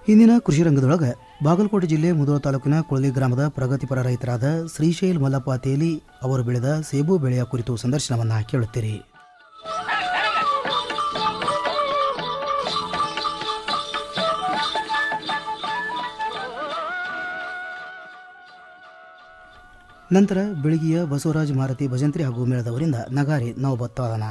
ಇಂದಿನ ಕೃಷಿ ರಂಗದೊಳಗೆ ಬಾಗಲಕೋಟೆ ಜಿಲ್ಲೆ ಮುಧೋಳ ತಾಲೂಕಿನ ಕುಳಲಿ ಗ್ರಾಮದ ಪ್ರಗತಿಪರ ರೈತರಾದ ಶ್ರೀಶೈಲ್ ಮಲ್ಲಪ್ಪ ತೇಲಿ ಅವರು ಬೆಳೆದ ಸೇಬು ಬೆಳೆಯ ಕುರಿತು ಸಂದರ್ಶನವನ್ನು ಕೇಳುತ್ತೀರಿ ನಂತರ ಬೆಳಗಿಯ ಬಸವರಾಜ್ ಮಾರುತಿ ಭಜಂತ್ರಿ ಹಾಗೂ ಮೇಳದವರಿಂದ ನಗಾರಿ ನವಬತ್ತಾದನ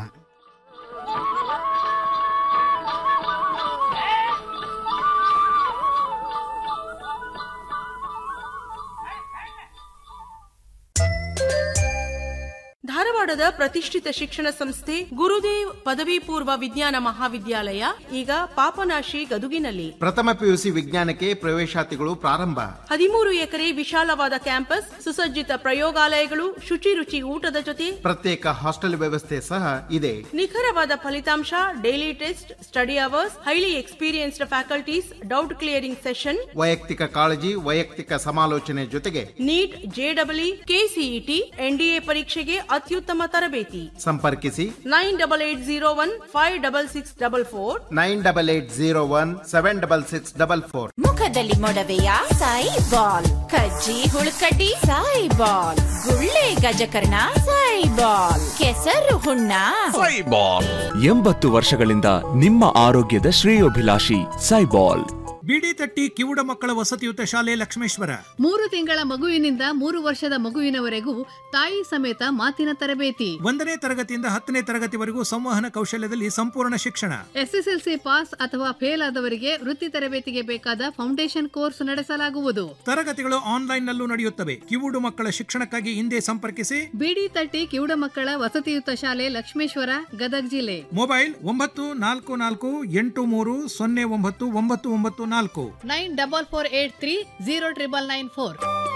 ಧಾರವಾಡದ ಪ್ರತಿಷ್ಠಿತ ಶಿಕ್ಷಣ ಸಂಸ್ಥೆ ಗುರುದೇವ್ ಪದವಿ ಪೂರ್ವ ವಿಜ್ಞಾನ ಮಹಾವಿದ್ಯಾಲಯ ಈಗ ಪಾಪನಾಶಿ ಗದುಗಿನಲ್ಲಿ ಪ್ರಥಮ ಪಿಯುಸಿ ವಿಜ್ಞಾನಕ್ಕೆ ಪ್ರವೇಶಾತಿಗಳು ಪ್ರಾರಂಭ ಹದಿಮೂರು ಎಕರೆ ವಿಶಾಲವಾದ ಕ್ಯಾಂಪಸ್ ಸುಸಜ್ಜಿತ ಪ್ರಯೋಗಾಲಯಗಳು ಶುಚಿ ರುಚಿ ಊಟದ ಜೊತೆ ಪ್ರತ್ಯೇಕ ಹಾಸ್ಟೆಲ್ ವ್ಯವಸ್ಥೆ ಸಹ ಇದೆ ನಿಖರವಾದ ಫಲಿತಾಂಶ daily test study hours highly experienced faculties doubt clearing session ವೈಯಕ್ತಿಕ ಕಾಳಜಿ ವೈಯಕ್ತಿಕ ಸಮಾಲೋಚನೆ ಜೊತೆಗೆ ನೀಟ್ ಜೆಡಬ್ಲ್ಇ ಕೆಸಿಇಟಿ ಎನ್ಡಿಎ ಪರೀಕ್ಷೆಗೆ ಅತ್ಯುತ್ತಮ ತರಬೇತಿ ಸಂಪರ್ಕಿಸಿ nine double eight zero one five double six double four nine double eight zero one seven double six double four ಮುಖದಲ್ಲಿ ಮೊಡವೆಯ ಸಾಯಿ ಬಾಲ್ ಕಜ್ಜಿ ಹುಳುಕಡ್ಡಿ ಸಾಯಿ ಬಾಲ್ ಗುಳ್ಳೆ ಗಜಕರ್ಣ ಸಾಯಿ ಬಾಲ್ ಕೆಸರು ಹುಣ್ಣ ಸೈಬಾಲ್ ಎಂಬತ್ತು ವರ್ಷಗಳಿಂದ ನಿಮ್ಮ ಆರೋಗ್ಯದ ಶ್ರೇಯೋಭಿಲಾಷಿ ಸೈಬಾಲ್ ಬಿಡಿ ತಟ್ಟಿ ಕಿವುಡ ಮಕ್ಕಳ ವಸತಿಯುತ ಶಾಲೆ ಲಕ್ಷ್ಮೇಶ್ವರ ಮೂರು ತಿಂಗಳ ಮಗುವಿನಿಂದ ಮೂರು ವರ್ಷದ ಮಗುವಿನವರೆಗೂ ತಾಯಿ ಸಮೇತ ಮಾತಿನ ತರಬೇತಿ ಒಂದನೇ ತರಗತಿಯಿಂದ ಹತ್ತನೇ ತರಗತಿವರೆಗೂ ಸಂವಹನ ಕೌಶಲ್ಯದಲ್ಲಿ ಸಂಪೂರ್ಣ ಶಿಕ್ಷಣ ಎಸ್ಎಸ್ಎಲ್ಸಿ ಪಾಸ್ ಅಥವಾ ಫೇಲ್ ಆದವರಿಗೆ ವೃತ್ತಿ ತರಬೇತಿಗೆ ಬೇಕಾದ ಫೌಂಡೇಶನ್ ಕೋರ್ಸ್ ನಡೆಸಲಾಗುವುದು ತರಗತಿಗಳು ಆನ್ಲೈನ್ ನಲ್ಲೂ ನಡೆಯುತ್ತವೆ ಕಿವುಡು ಮಕ್ಕಳ ಶಿಕ್ಷಣಕ್ಕಾಗಿ ಹಿಂದೆ ಸಂಪರ್ಕಿಸಿ ಬಿಡಿ ತಟ್ಟಿ ಕಿವುಡ ಮಕ್ಕಳ ವಸತಿಯುತ ಶಾಲೆ ಲಕ್ಷ್ಮೇಶ್ವರ ಗದಗ್ ಜಿಲ್ಲೆ ಮೊಬೈಲ್ ಒಂಬತ್ತು ನಾಲ್ಕು ನಾಲ್ಕು ಎಂಟು ಮೂರು ಸೊನ್ನೆ ಒಂಬತ್ತು ಒಂಬತ್ತು ಒಂಬತ್ತು ನಾಲ್ಕು nine double four eight three zero triple nine four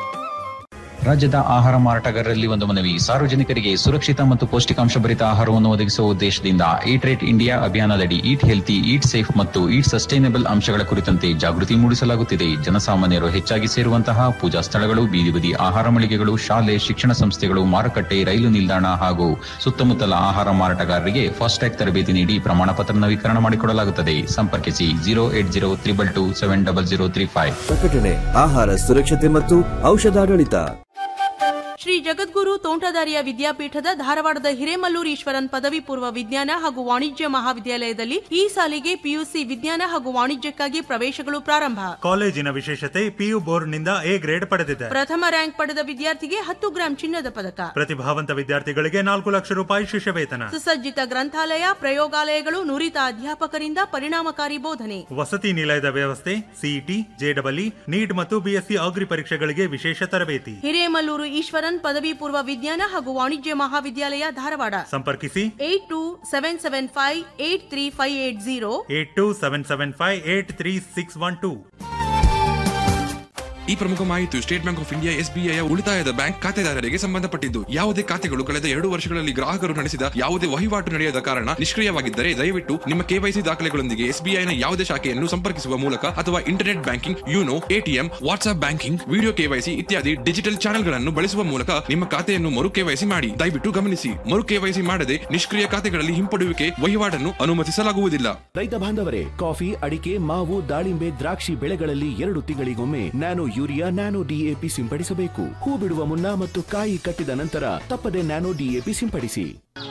ರಾಜ್ಯದ ಆಹಾರ ಮಾರಾಟಗಾರರಲ್ಲಿ ಒಂದು ಮನವಿ ಸಾರ್ವಜನಿಕರಿಗೆ ಸುರಕ್ಷಿತ ಮತ್ತು ಪೌಷ್ಟಿಕಾಂಶ ಭರಿತ ಆಹಾರವನ್ನು ಒದಗಿಸುವ ಉದ್ದೇಶದಿಂದ ಈಟ್ ರೇಟ್ ಇಂಡಿಯಾ ಅಭಿಯಾನದಡಿ ಈಟ್ ಹೆಲ್ತಿ ಈಟ್ ಸೇಫ್ ಮತ್ತು ಈಟ್ ಸಸ್ಟೈನಬಲ್ ಅಂಶಗಳ ಕುರಿತಂತೆ ಜಾಗೃತಿ ಮೂಡಿಸಲಾಗುತ್ತಿದೆ ಜನಸಾಮಾನ್ಯರು ಹೆಚ್ಚಾಗಿ ಸೇರುವಂತಹ ಪೂಜಾ ಸ್ಥಳಗಳು ಬೀದಿ ಬದಿ ಆಹಾರ ಮಳಿಗೆಗಳು ಶಾಲೆ ಶಿಕ್ಷಣ ಸಂಸ್ಥೆಗಳು ಮಾರುಕಟ್ಟೆ ರೈಲು ನಿಲ್ದಾಣ ಹಾಗೂ ಸುತ್ತಮುತ್ತಲ ಆಹಾರ ಮಾರಾಟಗಾರರಿಗೆ ಫಾಸ್ಟ್ಯಾಗ್ ತರಬೇತಿ ನೀಡಿ ಪ್ರಮಾಣ ಪತ್ರ ನವೀಕರಣ ಮಾಡಿಕೊಡಲಾಗುತ್ತದೆ ಸಂಪರ್ಕಿಸಿ zero eight zero triple two seven double zero three five ಪ್ರಕಟಣೆ ಆಹಾರ ಸುರಕ್ಷತೆ ಮತ್ತು ಔಷಧಾಡಳಿತ ಶ್ರೀ ಜಗದ್ಗುರು ತೋಂಟದಾರ್ಯ ವಿದ್ಯಾಪೀಠದ ಧಾರವಾಡದ ಹಿರೇಮಲ್ಲೂರು ಈಶ್ವರನ್ ಪದವಿ ಪೂರ್ವ ವಿಜ್ಞಾನ ಹಾಗೂ ವಾಣಿಜ್ಯ ಮಹಾವಿದ್ಯಾಲಯದಲ್ಲಿ ಈ ಸಾಲಿಗೆ ಪಿಯುಸಿ ವಿಜ್ಞಾನ ಹಾಗೂ ವಾಣಿಜ್ಯಕ್ಕಾಗಿ ಪ್ರವೇಶಗಳು ಪ್ರಾರಂಭ ಕಾಲೇಜಿನ ವಿಶೇಷತೆ ಪಿಯು ಬೋರ್ಡ್ನಿಂದ ಎ ಗ್ರೇಡ್ ಪಡೆದಿದೆ ಪ್ರಥಮ ರ್ಯಾಂಕ್ ಪಡೆದ ವಿದ್ಯಾರ್ಥಿಗೆ ಹತ್ತು ಗ್ರಾಂ ಚಿನ್ನದ ಪದಕ ಪ್ರತಿಭಾವಂತ ವಿದ್ಯಾರ್ಥಿಗಳಿಗೆ ನಾಲ್ಕು ಲಕ್ಷ ರೂಪಾಯಿ ಶಿಷ್ಯ ವೇತನ ಸುಸಜ್ಜಿತ ಗ್ರಂಥಾಲಯ ಪ್ರಯೋಗಾಲಯಗಳು ನುರಿತ ಅಧ್ಯಾಪಕರಿಂದ ಪರಿಣಾಮಕಾರಿ ಬೋಧನೆ ವಸತಿ ನಿಲಯದ ವ್ಯವಸ್ಥೆ ಸಿಇಟಿ ಜೆಡಬ್ಲ್ಇ ನೀಟ್ ಮತ್ತು ಬಿಎಸ್ಸಿ ಅಗ್ರಿ ಪರೀಕ್ಷೆಗಳಿಗೆ ವಿಶೇಷ ತರಬೇತಿ ಹಿರೇಮಲ್ಲೂರು ಈಶ್ವರನ್ ಪದವಿ ಪೂರ್ವ ವಿಜ್ಞಾನ ಹಾಗೂ ವಾಣಿಜ್ಯ ಮಹಾವಿದ್ಯಾಲಯ ಧಾರವಾಡ ಸಂಪರ್ಕಿಸಿ eight two seven seven five eight three five eight zero eight two seven seven five eight three six one two ಈ ಪ್ರಮುಖ ಮಾಹಿತಿಯು State Bank of India SBI ಉಳಿತಾಯದ ಬ್ಯಾಂಕ್ ಖಾತೆದಾರರಿಗೆ ಸಂಬಂಧಪಟ್ಟಿದ್ದು ಯಾವುದೇ ಖಾತೆಗಳು ಕಳೆದ ಎರಡು ವರ್ಷಗಳಲ್ಲಿ ಗ್ರಾಹಕರು ನಡೆಸಿದ ಯಾವುದೇ ವಹಿವಾಟು ನಡೆಯದ ಕಾರಣ ನಿಷ್ಕ್ರಿಯವಾಗಿದ್ದರೆ ದಯವಿಟ್ಟು ನಿಮ್ಮ ಕೆವೈಸಿ ದಾಖಲೆಗಳೊಂದಿಗೆ ಎಸ್ಬಿಐನ ಯಾವುದೇ ಶಾಖೆಯನ್ನು ಸಂಪರ್ಕಿಸುವ ಮೂಲಕ ಅಥವಾ internet banking YONO ATM WhatsApp banking video KYC ಇತ್ಯಾದಿ ಡಿಜಿಟಲ್ ಚಾನೆಲ್ಗಳನ್ನು ಬಳಸುವ ಮೂಲಕ ನಿಮ್ಮ ಖಾತೆಯನ್ನು ಮರು ಕೆವೈಸಿ ಮಾಡಿ ದಯವಿಟ್ಟು ಗಮನಿಸಿ ಮರು ಕೆವೈಸಿ ಮಾಡದೆ ನಿಷ್ಕ್ರಿಯ ಖಾತೆಗಳಲ್ಲಿ ಹಿಂಪಡೆಯುವಿಕೆ ವಹಿವಾಟನ್ನು ಅನುಮತಿಸಲಾಗುವುದಿಲ್ಲ ರೈತ ಬಾಂಧವರೇ ಕಾಫಿ ಅಡಿಕೆ ಮಾವು ದಾಳಿಂಬೆ ದ್ರಾಕ್ಷಿ ಬೆಳೆಗಳಲ್ಲಿ ಎರಡು ತಿಂಗಳಿಗೊಮ್ಮೆ ನ್ಯಾನೋ ಯೂರಿಯಾ ನ್ಯಾನೋ ಡಿಎಪಿ ಸಿಂಪಡಿಸಬೇಕು ಹೂ ಬಿಡುವ ಮುನ್ನ ಮತ್ತು ಕಾಯಿ ಕಟ್ಟಿದ ನಂತರ ತಪ್ಪದೆ ನ್ಯಾನೋ ಡಿಎಪಿ ಸಿಂಪಡಿಸಿ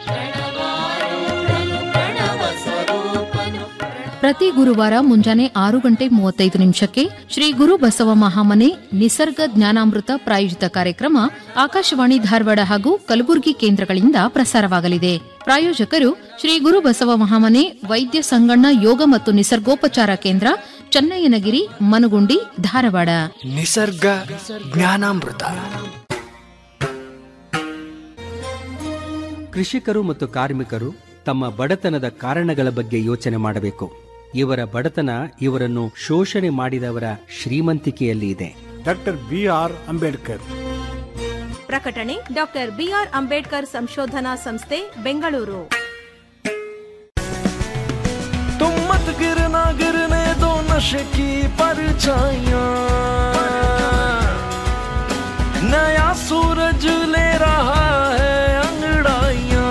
ಪ್ರತಿ ಗುರುವಾರ ಮುಂಜಾನೆ ಆರು ಗಂಟೆ ಮೂವತ್ತೈದು ನಿಮಿಷಕ್ಕೆ ಶ್ರೀ ಗುರು ಬಸವ ಮಹಾಮನೆ ನಿಸರ್ಗ ಜ್ಞಾನಾಮೃತ ಪ್ರಾಯೋಜಿತ ಕಾರ್ಯಕ್ರಮ ಆಕಾಶವಾಣಿ ಧಾರವಾಡ ಹಾಗೂ ಕಲಬುರಗಿ ಕೇಂದ್ರಗಳಿಂದ ಪ್ರಸಾರವಾಗಲಿದೆ ಪ್ರಾಯೋಜಕರು ಶ್ರೀ ಗುರು ಬಸವ ಮಹಾಮನೆ ವೈದ್ಯ ಸಂಗಣ್ಣ ಯೋಗ ಮತ್ತು ನಿಸರ್ಗೋಪಚಾರ ಕೇಂದ್ರ ಚನ್ನಯ್ಯನಗಿರಿ ಮನಗುಂಡಿ ಧಾರವಾಡ ನಿಸರ್ಗ ಜ್ಞಾನಾಮೃತ ಕೃಷಿಕರು ಮತ್ತು ಕಾರ್ಮಿಕರು ತಮ್ಮ ಬಡತನದ ಕಾರಣಗಳ ಬಗ್ಗೆ ಯೋಚನೆ ಮಾಡಬೇಕು ಇವರ ಬಡತನ ಇವರನ್ನು ಶೋಷಣೆ ಮಾಡಿದವರ ಶ್ರೀಮಂತಿಕೆಯಲ್ಲಿ ಇದೆ ಡಾಕ್ಟರ್ ಬಿ ಆರ್ ಅಂಬೇಡ್ಕರ್ ಪ್ರಕಟಣೆ ಡಾಕ್ಟರ್ ಬಿಆರ್ ಅಂಬೇಡ್ಕರ್ ಸಂಶೋಧನಾ ಸಂಸ್ಥೆ ಬೆಂಗಳೂರು तुम मत गिरना गिरने दो नशे की परछाइयां नया सूरज ले रहा है अंगड़ाइयां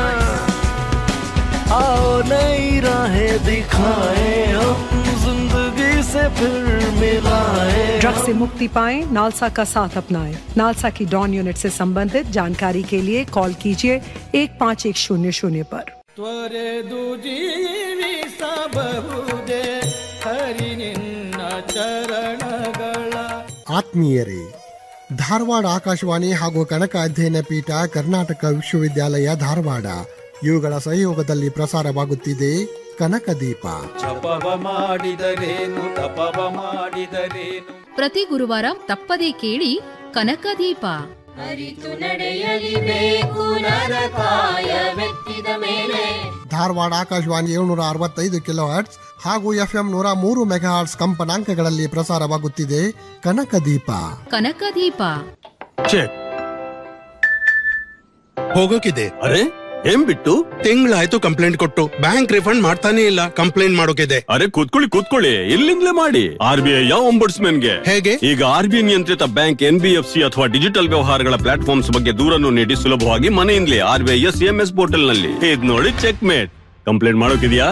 आओ नई राहें दिखाए हम जिंदगी से फिर मिलाए ड्रग्स से मुक्ति पाएं नालसा का साथ अपनाएं नालसा की डॉन यूनिट से संबंधित जानकारी के लिए कॉल कीजिए एक पाँच एक शून्य शून्य पर ತ್ವರೆದು ಜೀವಿಸಬಹುದೇ ಹರಿ ನಿನ್ನ ಚರಣಗಳ ಆತ್ಮೀಯರೇ ಧಾರವಾಡ ಆಕಾಶವಾಣಿ ಹಾಗೂ ಕನಕ ಅಧ್ಯಯನ ಪೀಠ ಕರ್ನಾಟಕ ವಿಶ್ವವಿದ್ಯಾಲಯ ಧಾರವಾಡ ಇವುಗಳ ಸಹಯೋಗದಲ್ಲಿ ಪ್ರಸಾರವಾಗುತ್ತಿದೆ ಕನಕ ದೀಪ ಜಪವ ಮಾಡಿದರೇನು ತಪವ ಮಾಡಿದರೇನು ಪ್ರತಿ ಗುರುವಾರ ತಪ್ಪದೇ ಕೇಳಿ ಕನಕದೀಪ ಅರಿತು ನಡೆಯಲಿಬೇಕು ನರಕಾಯವೆತ್ತಿದ ಮೇಲೆ ಧಾರವಾಡ ಆಕಾಶವಾಣಿ ಏಳ್ನೂರ ಅರವತ್ತೈದು ಕಿಲೋ ಹರ್ಟ್ಸ್ ಹಾಗೂ ಎಫ್ಎಂ ನೂರ ಮೂರು ಮೆಗಾಹರ್ಟ್ಸ್ ಕಂಪನಾಂಕಗಳಲ್ಲಿ ಪ್ರಸಾರವಾಗುತ್ತಿದೆ ಕನಕ ದೀಪ ಕನಕದೀಪ ಚೆಕ್ ಹೋಗೋಕಿದೆ ಅರೆ ಏನ್ ಬಿಟ್ಟು ತಿಂಗಳಾಯ್ತು ಕಂಪ್ಲೇಂಟ್ ಕೊಟ್ಟು ಬ್ಯಾಂಕ್ ರಿಫಂಡ್ ಮಾಡ್ತಾನೆ ಇಲ್ಲ ಕಂಪ್ಲೇಂಟ್ ಮಾಡೋಕಿದೆ ಅರೆ ಕೂತ್ಕೊಳ್ಳಿ ಕೂತ್ಕೊಳ್ಳಿ ಇಲ್ಲಿಂದಲೇ ಮಾಡಿ ಆರ್ ಬಿ ಐ ಗೆ ಹೇಗೆ ಈಗ ಆರ್ ಬಿ ಐ ನಿಯಂತ್ರಿತ bank N B F C ಅಥವಾ ಡಿಜಿಟಲ್ ವ್ಯವಹಾರಗಳ ಪ್ಲಾಟ್ಫಾರ್ಮ್ಸ್ ಬಗ್ಗೆ ದೂರನ್ನು ನೀಡಿ ಸುಲಭವಾಗಿ ಮನೆಯಿಂದಲೇ R B I C M S portal ನಲ್ಲಿ ಇದ್ ನೋಡಿ ಚೆಕ್ ಮೇಟ್ ಕಂಪ್ಲೇಂಟ್ ಮಾಡೋಕಿದ್ಯಾ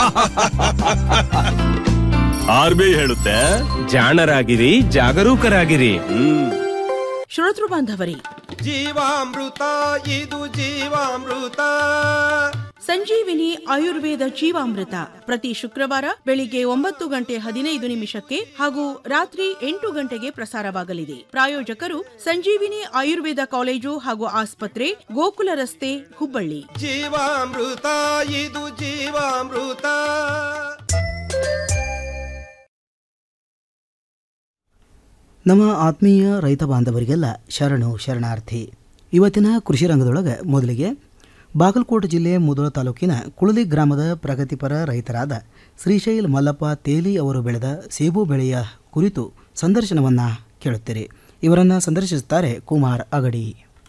ಆರ್ ಬಿ ಐ ಹೇಳುತ್ತೆ ಜಾಣರಾಗಿರಿ ಜಾಗರೂಕರಾಗಿರಿ ಹ್ಮ್ ಶ್ರೋತೃ ಬಾಂಧವರೇ ಜೀವಾಮೃತ ಇದು ಜೀವಾಮೃತ ಸಂಜೀವಿನಿ ಆಯುರ್ವೇದ ಜೀವಾಮೃತ ಪ್ರತಿ ಶುಕ್ರವಾರ ಬೆಳಿಗ್ಗೆ ಒಂಬತ್ತು ಗಂಟೆ ಹದಿನೈದು ನಿಮಿಷಕ್ಕೆ ಹಾಗೂ ರಾತ್ರಿ ಎಂಟು ಗಂಟೆಗೆ ಪ್ರಸಾರವಾಗಲಿದೆ ಪ್ರಾಯೋಜಕರು ಸಂಜೀವಿನಿ ಆಯುರ್ವೇದ ಕಾಲೇಜು ಹಾಗೂ ಆಸ್ಪತ್ರೆ ಗೋಕುಲ ರಸ್ತೆ ಹುಬ್ಬಳ್ಳಿ ಜೀವಾಮೃತ ಇದು ಜೀವಾಮೃತ ನಮ್ಮ ಆತ್ಮೀಯ ರೈತ ಬಾಂಧವರಿಗೆಲ್ಲ ಶರಣು ಶರಣಾರ್ಥಿ ಇವತ್ತಿನ ಕೃಷಿ ರಂಗದೊಳಗೆ ಮೊದಲಿಗೆ ಬಾಗಲಕೋಟೆ ಜಿಲ್ಲೆ ಮುದೋಳ ತಾಲೂಕಿನ ಕುಳಲಿ ಗ್ರಾಮದ ಪ್ರಗತಿಪರ ರೈತರಾದ ಶ್ರೀಶೈಲ್ ಮಲ್ಲಪ್ಪ ತೇಲಿ ಅವರು ಬೆಳೆದ ಸೇಬು ಬೆಳೆಯ ಕುರಿತು ಸಂದರ್ಶನವನ್ನು ಕೇಳುತ್ತೀರಿ ಇವರನ್ನು ಸಂದರ್ಶಿಸುತ್ತಾರೆ ಕುಮಾರ್ ಅಗಡಿ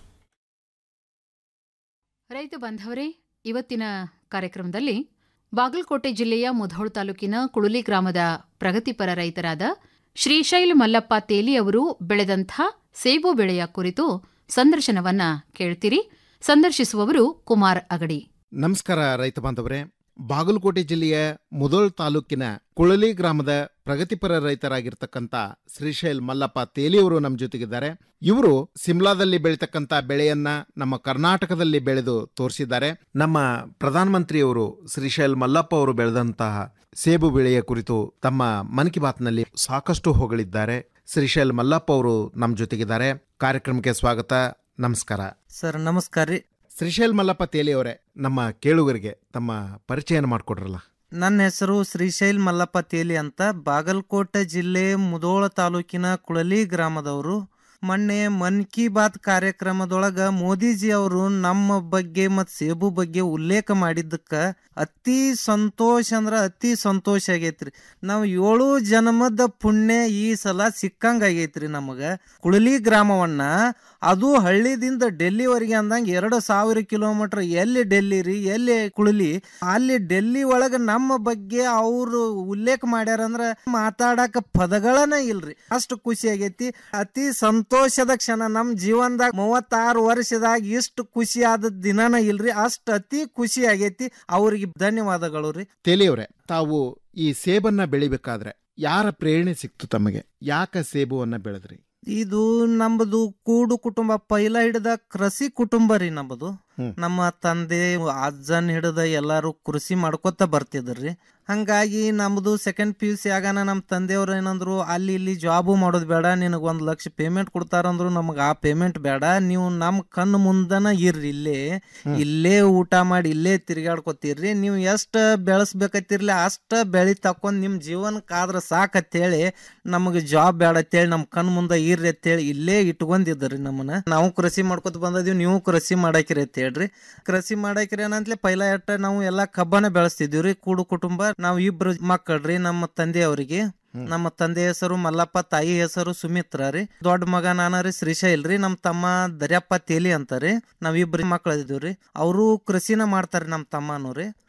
ರೈತ ಬಾಂಧವರೇ ಇವತ್ತಿನ ಕಾರ್ಯಕ್ರಮದಲ್ಲಿ ಬಾಗಲಕೋಟೆ ಜಿಲ್ಲೆಯ ಮುಧೋಳ ತಾಲೂಕಿನ ಕುಳುಲಿ ಗ್ರಾಮದ ಪ್ರಗತಿಪರ ರೈತರಾದ ಶ್ರೀಶೈಲ್ ಮಲ್ಲಪ್ಪ ತೇಲಿ ಅವರು ಬೆಳೆದಂಥ ಸೇಬು ಬೆಳೆಯ ಕುರಿತು ಸಂದರ್ಶನವನ್ನ ಕೇಳ್ತೀರಿ ಸಂದರ್ಶಿಸುವವರು ಕುಮಾರ್ ಅಗಡಿ ನಮಸ್ಕಾರ ರೈತ ಬಾಂಧವರೇ ಬಾಗಲಕೋಟೆ ಜಿಲ್ಲೆಯ ಮುದೋಳ್ ತಾಲೂಕಿನ ಕುಳಲಿ ಗ್ರಾಮದ ಪ್ರಗತಿಪರ ರೈತರಾಗಿರ್ತಕ್ಕಂಥ ಶ್ರೀಶೈಲ್ ಮಲ್ಲಪ್ಪ ತೇಲಿಯವರು ನಮ್ಮ ಜೊತೆಗಿದ್ದಾರೆ ಇವರು ಸಿಮ್ಲಾದಲ್ಲಿ ಬೆಳೀತಕ್ಕಂಥ ಬೆಳೆಯನ್ನ ನಮ್ಮ ಕರ್ನಾಟಕದಲ್ಲಿ ಬೆಳೆದು ತೋರಿಸಿದ್ದಾರೆ ನಮ್ಮ ಪ್ರಧಾನಮಂತ್ರಿಯವರು ಶ್ರೀಶೈಲ್ ಮಲ್ಲಪ್ಪ ಅವರು ಬೆಳೆದಂತಹ ಸೇಬು ಬೆಳೆಯ ಕುರಿತು ತಮ್ಮ ಮನ್ ಕಿ ಬಾತ್ನಲ್ಲಿ ಸಾಕಷ್ಟು ಹೊಗಳಿದ್ದಾರೆ ಶ್ರೀಶೈಲ್ ಮಲ್ಲಪ್ಪ ಅವರು ನಮ್ಮ ಜೊತೆಗಿದ್ದಾರೆ ಕಾರ್ಯಕ್ರಮಕ್ಕೆ ಸ್ವಾಗತ ನಮಸ್ಕಾರ ಸರ್ ನಮಸ್ಕಾರ ರೀ ಶ್ರೀಶೈಲ್ ಮಲ್ಲಪ್ಪ ತೇಲಿ ಅವರೇ ನಮ್ಮ ಕೇಳುಗರಿಗೆ ತಮ್ಮ ಪರಿಚಯನ ಮಾಡಿಕೊಡ್ರಲ್ಲ ನನ್ನ ಹೆಸರು ಶ್ರೀಶೈಲ್ ಮಲ್ಲಪ್ಪ ತೇಲಿ ಅಂತ ಬಾಗಲಕೋಟೆ ಜಿಲ್ಲೆ ಮುದೋಳ ತಾಲೂಕಿನ ಕುಳಲಿ ಗ್ರಾಮದವರು ಮೊನ್ನೆ ಮನ್ ಕಿ ಬಾತ್ ಕಾರ್ಯಕ್ರಮದೊಳಗ ಮೋದಿಜಿ ಅವರು ನಮ್ಮ ಬಗ್ಗೆ ಮತ್ತು ಸೇಬು ಬಗ್ಗೆ ಉಲ್ಲೇಖ ಮಾಡಿದ್ದಕ್ಕ ಅತಿ ಸಂತೋಷ ಅಂದ್ರ ಅತಿ ಸಂತೋಷ ಆಗೈತ್ರಿ ನಾವು ಏಳು ಜನ್ಮದ ಪುಣ್ಯ ಈ ಸಲ ಸಿಕ್ಕಂಗ ಆಗೈತ್ರಿ ನಮಗ ಕುಳಲಿ ಗ್ರಾಮವನ್ನ ಅದು ಹಳ್ಳಿದಿಂದ ಡೆಲ್ಲಿವರೆಗೆ ಅಂದಂಗ ಎರಡು ಸಾವಿರ ಕಿಲೋಮೀಟರ್ ಎಲ್ಲಿ ಡೆಲ್ಲಿ ರೀ ಎಲ್ಲಿ ಕುಳಲಿ ಅಲ್ಲಿ ಡೆಲ್ಲಿ ಒಳಗ ನಮ್ಮ ಬಗ್ಗೆ ಅವರು ಉಲ್ಲೇಖ ಮಾಡ್ಯಾರ ಅಂದ್ರ ಮಾತಾಡಕ ಪದಗಳನ್ನ ಇಲ್ರಿ ಅಷ್ಟು ಖುಷಿ ಆಗೈತಿ ಅತಿ ಸಂತೋಷದ ಕ್ಷಣ ನಮ್ ಜೀವನದಾಗ ಮೂವತ್ತಾರು ವರ್ಷದಾಗ ಇಷ್ಟು ಖುಷಿ ಆದ ದಿನನ ಇಲ್ರಿ ಅಷ್ಟು ಅತಿ ಖುಷಿ ಆಗೈತಿ ಅವ್ರಿಗೆ ಧನ್ಯವಾದಗಳು ರೀ ತೇಲಿಯವರೇ ತಾವು ಈ ಸೇಬನ್ನ ಬೆಳಿಬೇಕಾದ್ರೆ ಯಾರ ಪ್ರೇರಣೆ ಸಿಕ್ತು ತಮಗೆ ಯಾಕ ಸೇಬುವನ್ನ ಬೆಳೆದ್ರಿ ಇದು ನಮ್ಮದು ಕೂಡು ಕುಟುಂಬ ಪೈಲ ಹಿಡಿದ ಕೃಷಿ ಕುಟುಂಬ ರೀ ನಮ್ಮದು ನಮ್ಮ ತಂದೆ ಅಜ್ಜನ್ ಹಿಡಿದ ಎಲ್ಲಾರು ಕೃಷಿ ಮಾಡ್ಕೊತ ಬರ್ತಿದ್ರಿ ಹಂಗಾಗಿ ನಮ್ದು ಸೆಕೆಂಡ್ ಪಿ ಯು ಸಿ ಆಗಾನ ನಮ್ಮ ತಂದೆಯವ್ರು ಏನಂದ್ರು ಅಲ್ಲಿ ಇಲ್ಲಿ ಜಾಬು ಮಾಡೋದು ಬೇಡ ನಿನಗೆ ಒಂದು ಲಕ್ಷ ಪೇಮೆಂಟ್ ಕೊಡ್ತಾರಂದ್ರು ನಮಗೆ ಆ ಪೇಮೆಂಟ್ ಬೇಡ ನೀವು ನಮ್ಮ ಕಣ್ಣು ಮುಂದನ ಇರ್ರಿ ಇಲ್ಲೇ ಇಲ್ಲೇ ಊಟ ಮಾಡಿ ಇಲ್ಲೇ ತಿರ್ಗಾಡ್ಕೊತೀರ್ರಿ ನೀವು ಎಷ್ಟು ಬೆಳೆಸ್ಬೇಕತ್ತಿರ್ಲಿ ಅಷ್ಟ ಬೆಳಿ ತಕೊಂಡ್ ನಿಮ್ಮ ಜೀವನಕ್ಕಾದ್ರ ಸಾಕತ್ತೇಳಿ ನಮಗೆ ಜಾಬ್ ಬೇಡ ಅಂತೇಳಿ ನಮ್ಮ ಕಣ್ ಮುಂದೆ ಇರ್ರಿ ಅಂತೇಳಿ ಇಲ್ಲೇ ಇಟ್ಕೊಂಡಿದ್ರಿ ನಮ್ಮನ್ನ ನಾವು ಕೃಷಿ ಮಾಡ್ಕೊತ ಬಂದದೀವಿ ನೀವು ಕೃಷಿ ಮಾಡಾಕಿರಿ ಅಂತ ಹೇಳ್ರಿ ಕೃಷಿ ಮಾಡಾಕಿರಿ ಏನಂತಲೇ ಪೈಲ ಎಟ್ಟ ನಾವು ಎಲ್ಲಾ ಕಬ್ಬನ ಬೆಳೆಸ್ತಿದ್ವಿ ಕೂಡು ಕುಟುಂಬ ನಾವು ಇಬ್ರು ಮಕ್ಕಳ್ರಿ ನಮ್ಮ ತಂದೆಯವರಿಗೆ ನಮ್ಮ ತಂದೆ ಹೆಸರು ಮಲ್ಲಪ್ಪ ತಾಯಿ ಹೆಸರು ಸುಮಿತ್ರ ರೀ ದೊಡ್ಡ ಮಗ ನಾನ ರೀ ಶ್ರೀಶೈಲ್ ರೀ ನಮ್ಮ ತಮ್ಮ ದರ್ಯಪ್ಪ ತೇಲಿ ಅಂತಾರಿ ನಾವ್ ಇಬ್ರು ಮಕ್ಳು ಇದೀವ್ರಿ ಅವರು ಕೃಷಿನ ಮಾಡ್ತಾರಿ ನಮ್ಮ ತಮ್ಮನೂ ರೀ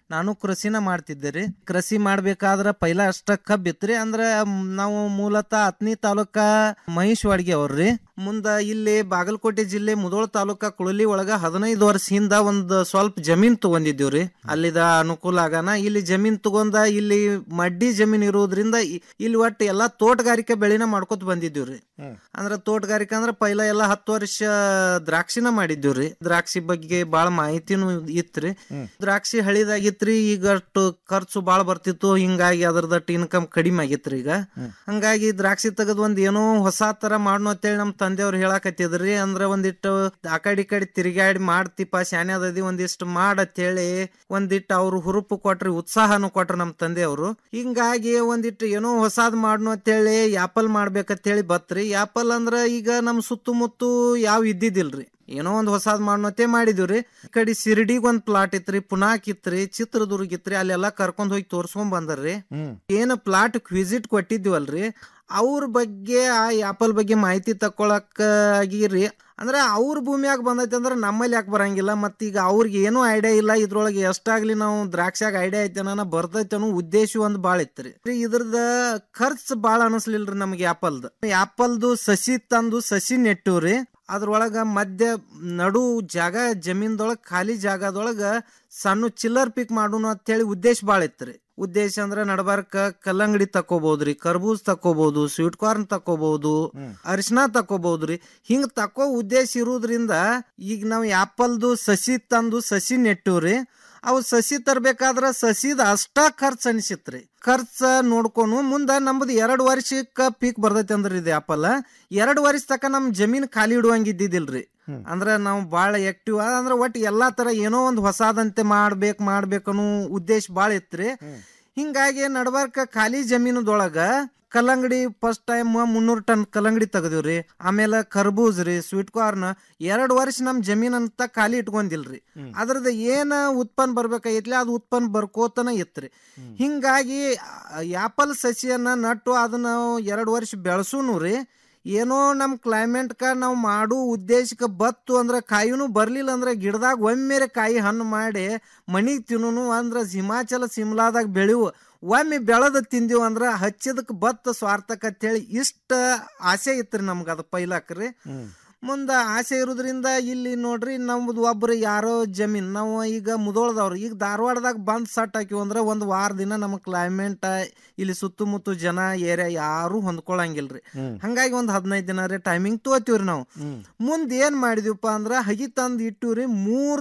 ನಾನು ಕೃಷಿನ ಮಾಡ್ತಿದ್ದೆ ರೀ ಕೃಷಿ ಮಾಡ್ಬೇಕಾದ್ರ ಪೈಲ ಅಷ್ಟ ಕಬ್ಬಿತ್ರಿ ಅಂದ್ರ ಮ್, ನಾವು ಮೂಲತಃ ಹತ್ನಿ ತಾಲೂಕ ಮಹೇಶ್ವಾಡ್ಗಿ ಅವ್ರಿ ಮುಂದ ಇಲ್ಲಿ ಬಾಗಲಕೋಟೆ ಜಿಲ್ಲೆ ಮುದೋಳ ತಾಲೂಕ ಕುಳಲಿ ಒಳಗ ಹದಿನೈದು ವರ್ಷ ಹಿಂದ ಒಂದ್ ಸ್ವಲ್ಪ ಜಮೀನ್ ತಗೊಂಡಿದ್ದೀವ್ರಿ ಅಲ್ಲಿದ ಅನುಕೂಲ ಆಗನ ಇಲ್ಲಿ ಜಮೀನ್ ತಗೊಂಡ ಇಲ್ಲಿ ಮಡ್ಡಿ ಜಮೀನ್ ಇರೋದ್ರಿಂದ ಇ- ಇಲ್ಲಿ ಒಟ್ಟು ಎಲ್ಲಾ ತೋಟಗಾರಿಕೆ ಬೆಳೆನ ಮಾಡ್ಕೊತ ಬಂದಿದ್ದೀವ್ರಿ ಅಂದ್ರ ತೋಟಗಾರಿಕೆ ಅಂದ್ರ ಪೈಲ ಎಲ್ಲಾ ಹತ್ತು ವರ್ಷ ದ್ರಾಕ್ಷಿನ ಮಾಡಿದ್ದೀವ್ರಿ ದ್ರಾಕ್ಷಿ ಬಗ್ಗೆ ಬಾಳ ಮಾಹಿತಿನೂ ಇತ್ರಿ ದ್ರಾಕ್ಷಿ ಹಳಿದಾಗಿತ್ರಿ ಈಗ ಅಷ್ಟು ಖರ್ಚು ಬಾಳ ಬರ್ತಿತ್ತು ಹಿಂಗಾಗಿ ಅದ್ರದಟ್ಟು ಇನ್ಕಮ್ ಕಡಿಮೆ ಆಗಿತ್ರಿ ಈಗ ಹಂಗಾಗಿ ದ್ರಾಕ್ಷಿ ತೆಗದ್ ಒಂದ್ ಏನೋ ಹೊಸ ತರ ಮಾಡ್ನು ಅಂತೇಳಿ ನಮ್ ತಂದೆಯವ್ರು ಹೇಳಾಕತ್ತಿದ್ರಿ ಅಂದ್ರ ಒಂದಿಟ್ಟು ಆ ಕಡೆ ಈ ಕಡೆ ತಿರುಗಾಡಿ ಮಾಡ್ತಿಪ್ಪ ಶಾನೆ ಅದದಿ ಒಂದಿಷ್ಟು ಮಾಡತ್ತೇಳಿ ಒಂದಿಟ್ಟು ಅವ್ರು ಹುರುಪು ಕೊಟ್ರಿ ಉತ್ಸಾಹನು ಕೊಟ್ರು ನಮ್ ತಂದೆಯವರು ಹಿಂಗಾಗಿ ಒಂದಿಟ್ಟು ಏನೋ ಹೊಸಾದ್ ಮಾಡ್ನು ಅಂತೇಳಿ ಯಾಪಲ್ ಮಾಡ್ಬೇಕಂತೇಳಿ ಬತ್ರಿ ಯಾಪಲ್ ಅಂದ್ರ ಈಗ ನಮ್ ಸುತ್ತಮುತ್ತ ಯಾವ ಇದ್ದಿದ್ದಿಲ್ರಿ ಏನೋ ಒಂದ್ ಹೊಸಾದ್ ಮಾಡ್ನತೆ ಮಾಡಿದಿವ್ರಿ ಈ ಕಡೆ ಸಿರಿಡಿಗ್ ಒಂದ್ ಪ್ಲಾಟ್ ಇತ್ರಿ ಪುನಾಕ್ ಇತ್ರಿ ಚಿತ್ರದುರ್ಗ ಇತ್ರಿ ಅಲ್ಲೆಲ್ಲಾ ಕರ್ಕೊಂಡ್ ಹೋಗಿ ತೋರ್ಸ್ಕೊಂಡ್ ಬಂದರ್ರಿ ಏನ್ ಪ್ಲಾಟ್ ವಿಸಿಟ್ ಕೊಟ್ಟಿದ್ವಲ್ರಿ ಅವ್ರ ಬಗ್ಗೆ ಆ ಆಪಲ್ ಬಗ್ಗೆ ಮಾಹಿತಿ ತಕೊಳಕ್ ಆಗಿರಿ ಅಂದ್ರೆ ಅವ್ರ ಭೂಮಿಯಾಗ ಬಂದೈತಿ ಅಂದ್ರೆ ನಮ್ಮಲ್ಲಿ ಯಾಕೆ ಬರಂಗಿಲ್ಲ ಮತ್ತ್ ಈಗ ಅವ್ರಿಗೆ ಏನೂ ಐಡಿಯಾ ಇಲ್ಲ ಇದ್ರೊಳಗೆ ಎಷ್ಟಾಗ್ಲಿ ನಾವು ದ್ರಾಕ್ಷಾಗ ಐಡಿಯಾ ಐತೆ ಅನ್ನೋ ಬರ್ತೈತೆ ಅನ್ನೋ ಉದ್ದೇಶ ಒಂದ್ ಬಾಳ ಇತ್ರಿ ಇದ್ರದ ಖರ್ಚು ಬಾಳ ಅನಿಸ್ಲಿಲ್ರಿ ನಮ್ಗೆ ಆಪಲ್ದು ಆಪಲ್ದು ಸಸಿ ತಂದು ಸಸಿ ನೆಟ್ಟವ್ರಿ ಅದ್ರೊಳಗ ಮಧ್ಯ ನಡು ಜಾಗ ಜಮೀನ್ದೊಳಗ ಖಾಲಿ ಜಾಗದೊಳಗ ಸಣ್ಣ ಚಿಲ್ಲರ್ ಪಿಕ್ ಮಾಡೋಣ ಅಂತೇಳಿ ಉದ್ದೇಶ ಬಾಳ ಇತ್ರಿ ಉದ್ದೇಶ ಅಂದ್ರ ನಡಬಾರ್ಕ ಕಲ್ಲಂಗಡಿ ತಕೋಬಹುದ್ರಿ ಕರ್ಬೂಜ್ ತಕೋಬಹುದು ಸ್ವೀಟ್ ಕಾರ್ನ್ ತಕೋಬಹುದು ಅರಿಶಿನ ತಕೋಬಹುದ್ರಿ ಹಿಂಗ್ ತಕೋ ಉದ್ದೇಶ ಇರುವುದ್ರಿಂದ ಈಗ ನಾವ್ ಆಪಲ್ದು ಸಸಿ ತಂದು ಸಸಿ ನೆಟ್ಟವ್ರಿ ಅವು ಸಸಿ ತರ್ಬೇಕಾದ್ರ ಸಸಿದ ಅಷ್ಟ ಖರ್ಚ್ ಅನಿಸಿತ್ರಿ ಖರ್ಚ ನೋಡ್ಕೊಂಡು ಮುಂದ ನಮ್ದು ಎರಡ್ ವರ್ಷಕ್ಕ ಪೀಕ್ ಬರ್ತೈತಿ ಅಂದ್ರ ಇದು ಆಪಲ್ ಎರಡ್ ವರ್ಷ ತಕ ನಮ್ ಜಮೀನ್ ಖಾಲಿ ಇಡುವಂಗ ಇದ್ದಿದ್ದಿಲ್ರಿ ಅಂದ್ರ ನಾವು ಬಾಳ ಆಕ್ಟಿವ್ ಅಂದ್ರ ಒಟ್ ಎಲ್ಲಾ ತರ ಏನೋ ಒಂದ್ ಹೊಸಾದಂತೆ ಮಾಡ್ಬೇಕ್ ಮಾಡ್ಬೇಕನ್ನೋ ಉದ್ದೇಶ ಬಾಳ ಇತ್ರಿ ಹಿಂಗಾಗಿ ನಡ್ಬಾರ್ಕ ಖಾಲಿ ಜಮೀನದೊಳಗ ಕಲ್ಲಂಗಡಿ ಫಸ್ಟ್ ಟೈಮ್ ಮುನ್ನೂರು ಟನ್ ಕಲ್ಲಂಗಡಿ ತೆಗದಿವ್ರಿ ಆಮೇಲೆ ಕರ್ಬೂಜ್ ರೀ ಸ್ವೀಟ್ ಕಾರ್ನ್ ಎರಡ್ ವರ್ಷ ನಮ್ ಜಮೀನ್ ಅಂತ ಖಾಲಿ ಇಟ್ಕೊಂಡಿಲ್ರಿ ಅದ್ರದ್ದು ಏನ ಉತ್ಪನ್ನ ಬರ್ಬೇಕಾಗಿತ್ಲಿ ಅದು ಉತ್ಪನ್ನ ಬರ್ಕೋತನ ಇತ್ರಿ ಹಿಂಗಾಗಿ ಆಪಲ್ ಸಸಿಯನ್ನ ನಟ್ಟು ಅದನ್ನ ಎರಡ್ ವರ್ಷ ಬೆಳೆಸೂನು ರೀ ಏನೋ ನಮ್ ಕ್ಲೈಮೇಟ್ಕ ನಾವು ಮಾಡೋ ಉದ್ದೇಶಕ್ಕೆ ಬತ್ತು ಅಂದ್ರೆ ಕಾಯಿನೂ ಬರ್ಲಿಲ್ಲ ಅಂದ್ರೆ ಗಿಡದಾಗ ಒಮ್ಮೆರೆ ಕಾಯಿ ಹಣ್ಣು ಮಾಡಿ ಮನಿಗ್ ತಿನ್ನೋನು ಅಂದ್ರ ಹಿಮಾಚಲ ಸಿಮ್ಲಾದಾಗ ಬೆಳೆವು ಒಮ್ಮೆ ಬೆಳೆದ ತಿಂದೀವಿ ಅಂದ್ರ ಹಚ್ಚಿದಕ್ಕೆ ಬತ್ತ ಸ್ವಾರ್ಥಕತ್ತೇಳಿ ಇಷ್ಟ ಆಸೆ ಇತ್ರಿ ನಮ್ಗೆ ಅದು ಪೈಲಾಕ್ರಿ ಮುಂದ ಆಸೆ ಇರೋದ್ರಿಂದ ಇಲ್ಲಿ ನೋಡ್ರಿ ನಮ್ದು ಒಬ್ರು ಯಾರೋ ಜಮೀನ್ ನಾವು ಈಗ ಮುದೋಳದವ್ರು ಈಗ ಧಾರವಾಡದಾಗ ಬಂದ್ ಸಟ್ ಹಾಕಿವ್ ಅಂದ್ರ ಒಂದ್ ವಾರ ದಿನ ನಮ್ ಕ್ಲೈಮೇಟ್ ಇಲ್ಲಿ ಸುತ್ತಮುತ್ತ ಜನ ಏರಿಯಾ ಯಾರು ಹೊಂದ್ಕೊಳಂಗಿಲ್ರಿ ಹಂಗಾಗಿ ಒಂದ್ ಹದಿನೈದು ದಿನ ರೀ ಟೈಮಿಂಗ್ ತಗೋತೀವ್ರಿ ನಾವು ಮುಂದ್ ಏನ್ ಮಾಡಿದ್ವಿಪ್ಪ ಅಂದ್ರ ಹಗಿ ತಂದ್ ಇಟ್ಟಿವ್ರಿ ಮೂರ್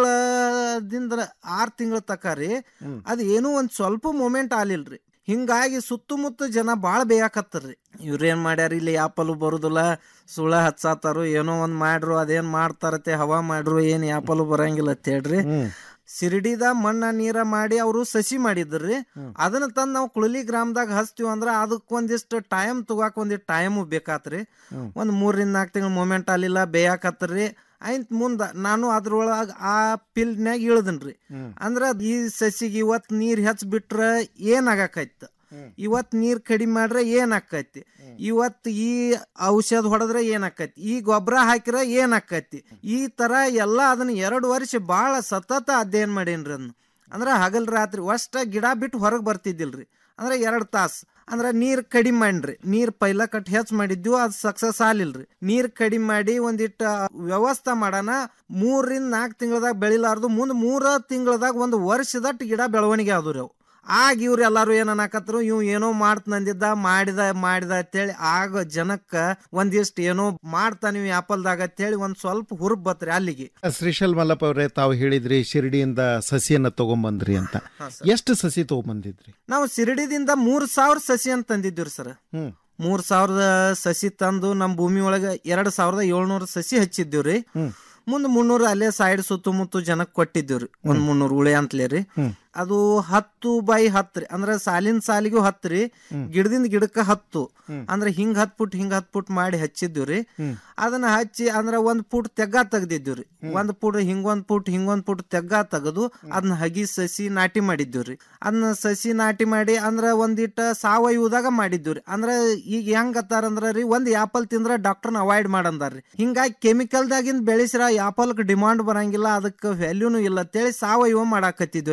ತಿಂಗಳದಿಂದ ಆರ್ ತಿಂಗಳ ತಕ ರೀ ಅದ್ ಏನೂ ಒಂದ್ ಸ್ವಲ್ಪ ಮೂಮೆಂಟ್ ಆಲಿಲ್ರಿ ಹಿಂಗಾಗಿ ಸುತ್ತಮುತ್ತ ಜನ ಬಾಳ ಬೇಯಾಕತ್ತರ್ರಿ ಇವ್ರೇನ್ ಮಾಡ್ಯಾರ ಇಲ್ಲಿ ಯಾಪಲು ಬರುದಿಲ್ಲ ಸುಳ ಹಚ್ಚಾತಾರು ಏನೋ ಒಂದ್ ಮಾಡ್ರು ಅದೇನ್ ಮಾಡ್ತಾರತೆ ಹವಾ ಮಾಡ್ರು ಏನ್ ಯಾಪಲು ಬರಂಗಿಲ್ಲ ಅಂತ ಹೇಳ್ರಿ ಸಿರಿಡಿದ ಮಣ್ಣ ನೀರ ಮಾಡಿ ಅವರು ಸಸಿ ಮಾಡಿದ್ರಿ ಅದನ್ನ ತಂದ್ ನಾವು ಕುಳಲಿ ಗ್ರಾಮದಾಗ ಹಚ್ತೀವಿ ಅಂದ್ರ ಅದಕ್ ಒಂದಿಷ್ಟು ಟೈಮ್ ತಗೋಕ್ ಒಂದಿಷ್ಟು ಟೈಮ್ ಬೇಕಾತ್ರಿ ಒಂದ್ ಮೂರರಿಂದ ನಾಲ್ಕು ತಿಂಗಳ ಮೂಮೆಂಟ್ ಅಲ್ಲಿಲ್ಲ ಬೇಯಾಕತ್ರಿ ಆಯ್ತ್ ಮುಂದ ನಾನು ಅದ್ರೊಳಗ ಆ ಫೀಲ್ಡ್ನ್ಯಾಗ ಇಳ್ದನ್ರಿ ಅಂದ್ರ ಈ ಸಸಿಗೆ ಇವತ್ ನೀರ್ ಹೆಚ್ಚ್ ಬಿಟ್ರ ಏನ್ ಆಗಾಕೈತ ಇವತ್ ನೀರ್ ಕಡಿಮೆ ಮಾಡ್ರೆ ಏನ್ ಆಕೈತಿ ಇವತ್ ಈ ಔಷಧ ಹೊಡೆದ್ರೆ ಏನ್ ಆಕೈತಿ ಈ ಗೊಬ್ಬರ ಹಾಕಿರ ಏನ್ ಆಕೈತಿ ಈ ತರ ಎಲ್ಲಾ ಅದನ್ನ ಎರಡು ವರ್ಷ ಬಾಳ ಸತತ ಅಧ್ಯಯನ ಮಾಡೇನ್ರಿ ಅದನ್ನ ಅಂದ್ರ ಹಗಲ್ ರಾತ್ರಿ ಅಷ್ಟ ಗಿಡ ಬಿಟ್ಟು ಹೊರಗ್ ಬರ್ತಿದ್ದಿಲ್ರಿ ಅಂದ್ರ ಎರಡ್ ತಾಸ್ ಅಂದ್ರ ನೀರ್ ಕಡಿಮೆ ಮಾಡ್ರಿ ನೀರ್ ಪೈಲ ಕಟ್ ಹೆಚ್ಚ್ ಮಾಡಿದ್ವು ಅದ್ ಸಕ್ಸಸ್ ಆಲಿಲ್ರಿ ನೀರ್ ಕಡಿಮೆ ಮಾಡಿ ಒಂದಿಟ್ಟು ವ್ಯವಸ್ಥೆ ಮಾಡೋಣ ಮೂರರಿಂದ ನಾಲ್ಕು ತಿಂಗಳದಾಗ ಬೆಳಿಲಾರ್ದು ಮುಂದ್ ಮೂರ ತಿಂಗಳದಾಗ ಒಂದು ವರ್ಷದಟ್ಟು ಗಿಡ ಬೆಳವಣಿಗೆ ಆದ್ರಿ ಅವು ಆಗ ಇವ್ರು ಎಲ್ಲಾರು ಏನ್ ಅನ್ನಕತ್ರು ಇವ್ ಏನೋ ಮಾಡ್ತಂದಿದ್ದ ಮಾಡಿದ ಮಾಡಿದ ಅಂತೇಳಿ ಆಗ ಜನಕ್ಕ ಒಂದಿಷ್ಟು ಏನೋ ಮಾಡ್ತಾನ ಇವ್ ಆಪಲ್ದಾಗ ಅಂತೇಳಿ ಒಂದ್ ಸ್ವಲ್ಪ ಹುರುಪ್ ಬತ್ರಿ ಅಲ್ಲಿಗೆ ಶ್ರೀಶೈಲ್ ಮಲ್ಲಪ್ಪ ಅವರೇ ತಾವು ಹೇಳಿದ್ರಿ ಶಿರಡಿಯಿಂದ ಸಸಿಯನ್ನ ತಗೊಂಬಂದ್ರಿ ಅಂತ ಎಷ್ಟು ಸಸಿ ತಗೊಂಬಂದಿದ್ರಿ ನಾವು ಸಿರಿಡಿದಿಂದ ಮೂರ್ ಸಾವಿರ ಸಸಿ ಅಂತ ತಂದಿದ್ವಿ ಸರ್ ಮೂರ್ ಸಾವಿರದ ಸಸಿ ತಂದು ನಮ್ ಭೂಮಿ ಒಳಗ ಎರಡ್ ಸಾವಿರದ ಏಳ್ನೂರ ಸಸಿ ಹಚ್ಚಿದ್ದೀವ್ರಿ ಮುಂದ್ ಮುನ್ನೂರು ಅಲ್ಲೇ ಸೈಡ್ ಸುತ್ತಮುತ್ತ ಜನಕ್ ಕೊಟ್ಟಿದ್ದೀವ್ರಿ ಒಂದ್ ಮುನ್ನೂರು ಉಳೆ ಅಂತಲೇ ರೀ ಅದು ಹತ್ತು ಬೈ ಹತ್ರಿ ಅಂದ್ರ ಸಾಲಿನ ಸಾಲಿಗೂ ಹತ್ರಿ ಗಿಡದಿಂದ ಗಿಡಕ್ಕ ಹತ್ತು ಅಂದ್ರ ಹಿಂಗ್ ಹತ್ ಫುಟ್ ಹಿಂಗ್ ಹತ್ ಫುಟ್ ಮಾಡಿ ಹಚ್ಚಿದ್ವಿ ಅದನ್ನ ಹಚ್ಚಿ ಅಂದ್ರ ಒಂದ್ ಫುಟ್ ತೆಗ್ಗ ತೆಗ್ದಿದ್ವಿ ಒಂದ್ ಫುಟ್ ಹಿಂಗೊಂದ್ ಫುಟ್ ಹಿಂಗೊಂದ್ ಫುಟ್ ತೆಗ್ಗ ತೆಗೆದು ಅದನ್ನ ಹಗಿ ಸಸಿ ನಾಟಿ ಮಾಡಿದ್ವಿ ಅದನ್ನ ಸಸಿ ನಾಟಿ ಮಾಡಿ ಅಂದ್ರ ಒಂದಿಟ್ಟ ಸಾವಯವದಾಗ ಮಾಡಿದ್ವಿ ಅಂದ್ರ ಈಗ ಹೆಂಗ್ ಅತ್ತಾರಂದ್ರ ರೀ ಒಂದ್ ಆಪಲ್ ತಿಂದ್ರ ಡಾಕ್ಟರ್ನ ಅವಾಯ್ಡ್ ಮಾಡಂದಾರ್ರಿ ಹಿಂಗಾಗಿ ಕೆಮಿಕಲ್ದಾಗಿಂದ ಬೆಳೆಸಿರ ಆಪಲ್ಕ್ ಡಿಮಾಂಡ್ ಬರಂಗಿಲ್ಲ ಅದಕ್ಕೆ ವ್ಯಾಲ್ಯೂನು ಇಲ್ಲ ಅಂತೇಳಿ ಸಾವಯವ ಮಾಡಾಕತ್ತಿದ್ವಿ ರೀ ಆಪಲ್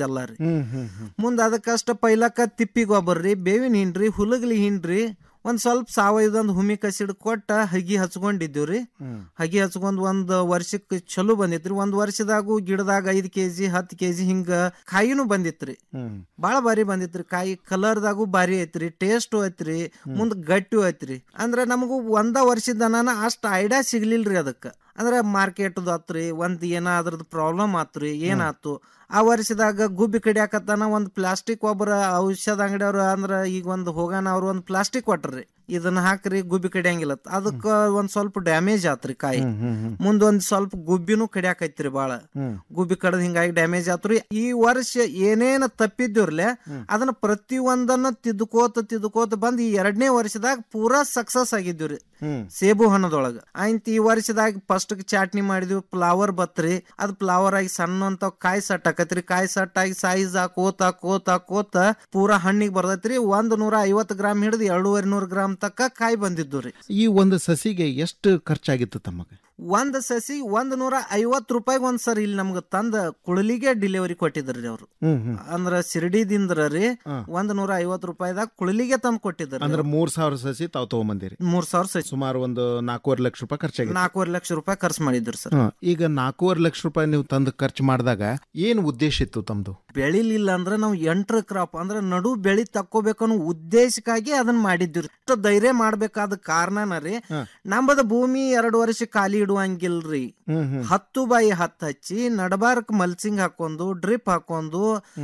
ಎಲ್ಲ ರೀ ಹ್ಮ್ ಹ್ಮ್ ಹ್ಮ್ ಮುಂದೆ ಅದಕ್ಕಷ್ಟ ಪೈಲಕ್ಕ ತಿಪ್ಪಿ ಗೊಬ್ಬರ ರೀ ಬೇವಿನ ಹಿಂಡ್ರಿ ಹುಲಗ್ಲಿ ಹಿಂಡ್ರಿ ಒಂದ್ ಸ್ವಲ್ಪ ಸಾವಯವದೊಂದು ಹುಮಿ ಕಸಿಡ್ ಕೊಟ್ಟ ಹಗಿ ಹಚ್ಕೊಂಡಿದ್ದೀವ್ರಿ ಹ್ಮ್. ಹಗಿ ಹಚ್ಕೊಂಡ್ ಒಂದ್ ವರ್ಷಕ್ಕೆ ಚಲೋ ಬಂದಿತ್ರಿ ಒಂದ್ ವರ್ಷದಾಗೂ ಗಿಡದಾಗ ಐದ್ ಕೆಜಿ ಹತ್ತು ಕೆಜಿ ಹಿಂಗ ಕಾಯಿನೂ ಬಂದಿತ್ರಿ ಹ್ಮ್ ಬಾಳ ಬಾರಿ ಬಂದಿತ್ರಿ ಕಾಯಿ ಕಲರ್ದಾಗೂ ಬಾರಿ ಐತ್ರಿ ಟೇಸ್ಟ್ ಐತ್ರಿ ಮುಂದ್ ಗಟ್ಟಿ ಐತ್ರಿ ಅಂದ್ರೆ ನಮಗೂ ಒಂದ ವರ್ಷದನ ಅಷ್ಟ್ ಐಡಿಯಾ ಸಿಗ್ಲಿಲ್ರಿ ಅದಕ್ಕ ಅಂದ್ರೆ ಮಾರ್ಕೆಟ್ದು ಆತ್ರಿ ಒಂದ್ ಏನ ಅದ್ರದ್ದು ಪ್ರಾಬ್ಲಮ್ ಆತ್ರಿ ಏನಾತು ಆ ವರ್ಷದಾಗ ಗುಬ್ಬಿ ಕಡಿಯಾಕತ್ತಾನ ಒಂದ್ ಪ್ಲಾಸ್ಟಿಕ್ ಒಬ್ಬರ ಔಷಧ ಅಂಗಡಿಯವ್ರು ಅಂದ್ರ ಈಗ ಒಂದ್ ಹೋಗಾನ ಅವ್ರು ಒಂದ್ ಪ್ಲಾಸ್ಟಿಕ್ ಕೊಟ್ರಿ ಇದನ್ನ ಹಾಕ್ರಿ ಗುಬ್ಬಿ ಕಡಿಯಂಗಿಲ್ಲ ಅದಕ್ಕ ಒಂದ್ ಸ್ವಲ್ಪ ಡ್ಯಾಮೇಜ್ ಆತ್ರಿ ಕಾಯಿ ಹ್ಮ್ ಹ್ಮ್ ಹ್ಮ್ ಮುಂದ್ ಒಂದ್ ಸ್ವಲ್ಪ ಗುಬ್ಬಿನೂ ಕಡಿಯಾಕೈತ್ರಿ ಬಾಳ ಹ್ಮ್ ಗುಬ್ಬಿ ಕಡದ್ ಹಿಂಗಾಗಿ ಡ್ಯಾಮೇಜ್ ಆತ್ರಿ ಈ ವರ್ಷ ಏನೇನ ತಪ್ಪಿದ್ದಿರ್ಲೆ ಅದನ್ನ ಪ್ರತಿ ಒಂದನ್ನ ತಿದ್ಕೋತ ತಿದ್ಕೋತ ಬಂದ್ ಈ ಎರಡನೇ ವರ್ಷದಾಗ ಪೂರಾ ಸಕ್ಸಸ್ ಆಗಿದ್ವಿ ಹ್ಮ್ ಸೇಬು ಹಣ್ಣದೊಳಗ ಆಯ್ತು ಈ ವರ್ಷದಾಗ ಫಸ್ಟ್ ಚಾಟ್ನಿ ಮಾಡಿದ್ವಿ ಫ್ಲವರ್ ಬತ್ರಿ ಅದ್ ಫ್ಲವರ್ ಆಗಿ ಸಣ್ಣ ಅಂತ ಕಾಯಿ ಸಟ್ ಆಕತ್ರಿ ಕಾಯಿ ಸಟ್ ಆಗಿ ಸೈಜ್ ಕೋತ ಕೋತ ಕೋತ ಪೂರಾ ಹಣ್ಣಿಗೆ ಬರ್ತೈತ್ರಿ ಒಂದ್ ನೂರ ಐವತ್ ಗ್ರಾಮ್ ಹಿಡಿದು ಎರಡೂವರೆ ನೂರ್ ಗ್ರಾಮ್ ತಕ್ಕ ಕಾಯಿ ಬಂದಿದ್ದು ರೀ ಈ ಒಂದು ಸಸಿಗೆ ಎಷ್ಟು ಖರ್ಚಾಗಿತ್ತು ತಮಗೆ ಒಂದ್ ಸಸಿ ಒಂದ್ ನೂರ ಐವತ್ ರೂಪಾಯಿ ಒಂದ್ ಸರ್ ಇಲ್ಲಿ ನಮ್ಗ ತಂದ ಕುಳಲಿಗೆ ಡಿಲಿವರಿ ಕೊಟ್ಟಿದ್ರಿ ಅವ್ರು ಹ್ಮ್ ಹ್ಮ್ ಅಂದ್ರ ಸಿರಡಿದಿಂದ ರೀ ಒಂದ್ ನೂರ ಐವತ್ ರೂಪಾಯಿದಾಗ ಕುಳಲಿಗೆ ತಂದ್ ಕೊಟ್ಟಿದ್ರಿ ಅಂದ್ರೆ ಮೂರ್ ಸಾವಿರ ಸಸಿ ತಾವು ತಗೊಂಬಂದಿರಿ ಮೂರ್ ಸಾವಿರ ಸಸಿ ಸುಮಾರು ಒಂದು ನಾಲ್ಕೂವರೆ ಲಕ್ಷ ರೂಪಾಯಿ ಖರ್ಚಾಗಿತ್ತು ನಾಲ್ಕೂವರೆ ಲಕ್ಷ ರೂಪಾಯಿ ಖರ್ಚು ಮಾಡಿದ್ರು ಸರ್ ಹ್ಮ್. ಈಗ ನಾಲ್ಕೂವರೆ ಲಕ್ಷ ರೂಪಾಯಿ ನೀವು ತಂದು ಖರ್ಚು ಮಾಡಿದಾಗ ಏನ್ ಉದ್ದೇಶ ಇತ್ತು ತಮ್ದು ಬೆಳಿಲಿಲ್ಲ ಅಂದ್ರೆ ನಾವು ಎಂಟ್ರ ಕ್ರಾಪ್ ಅಂದ್ರೆ ನಡು ಬೆಳಿ ತಕ್ಕೋಬೇಕನ್ನೋ ಉದ್ದೇಶಕ್ಕಾಗಿ ಅದನ್ನ ಮಾಡಿದ್ವಿ ಇಷ್ಟು ಧೈರ್ಯ ಮಾಡ್ಬೇಕಾದ ಕಾರಣನ ರೀ ನಮ್ಮದ ಭೂಮಿ ಎರಡು ವರ್ಷ ಖಾಲಿ ಇಡುವಂಗಿಲ್ರಿ ಹ್ಮ್ ಹ್ಮ್ ಹತ್ತು ಬಾಯಿ ಹತ್ತು ಹಚ್ಚಿ ನಡಬಾರಕ್ ಮಲ್ಸಿಂಗ್ ಹಾಕೊಂಡು ಡ್ರಿಪ್ ಹಾಕೊಂಡು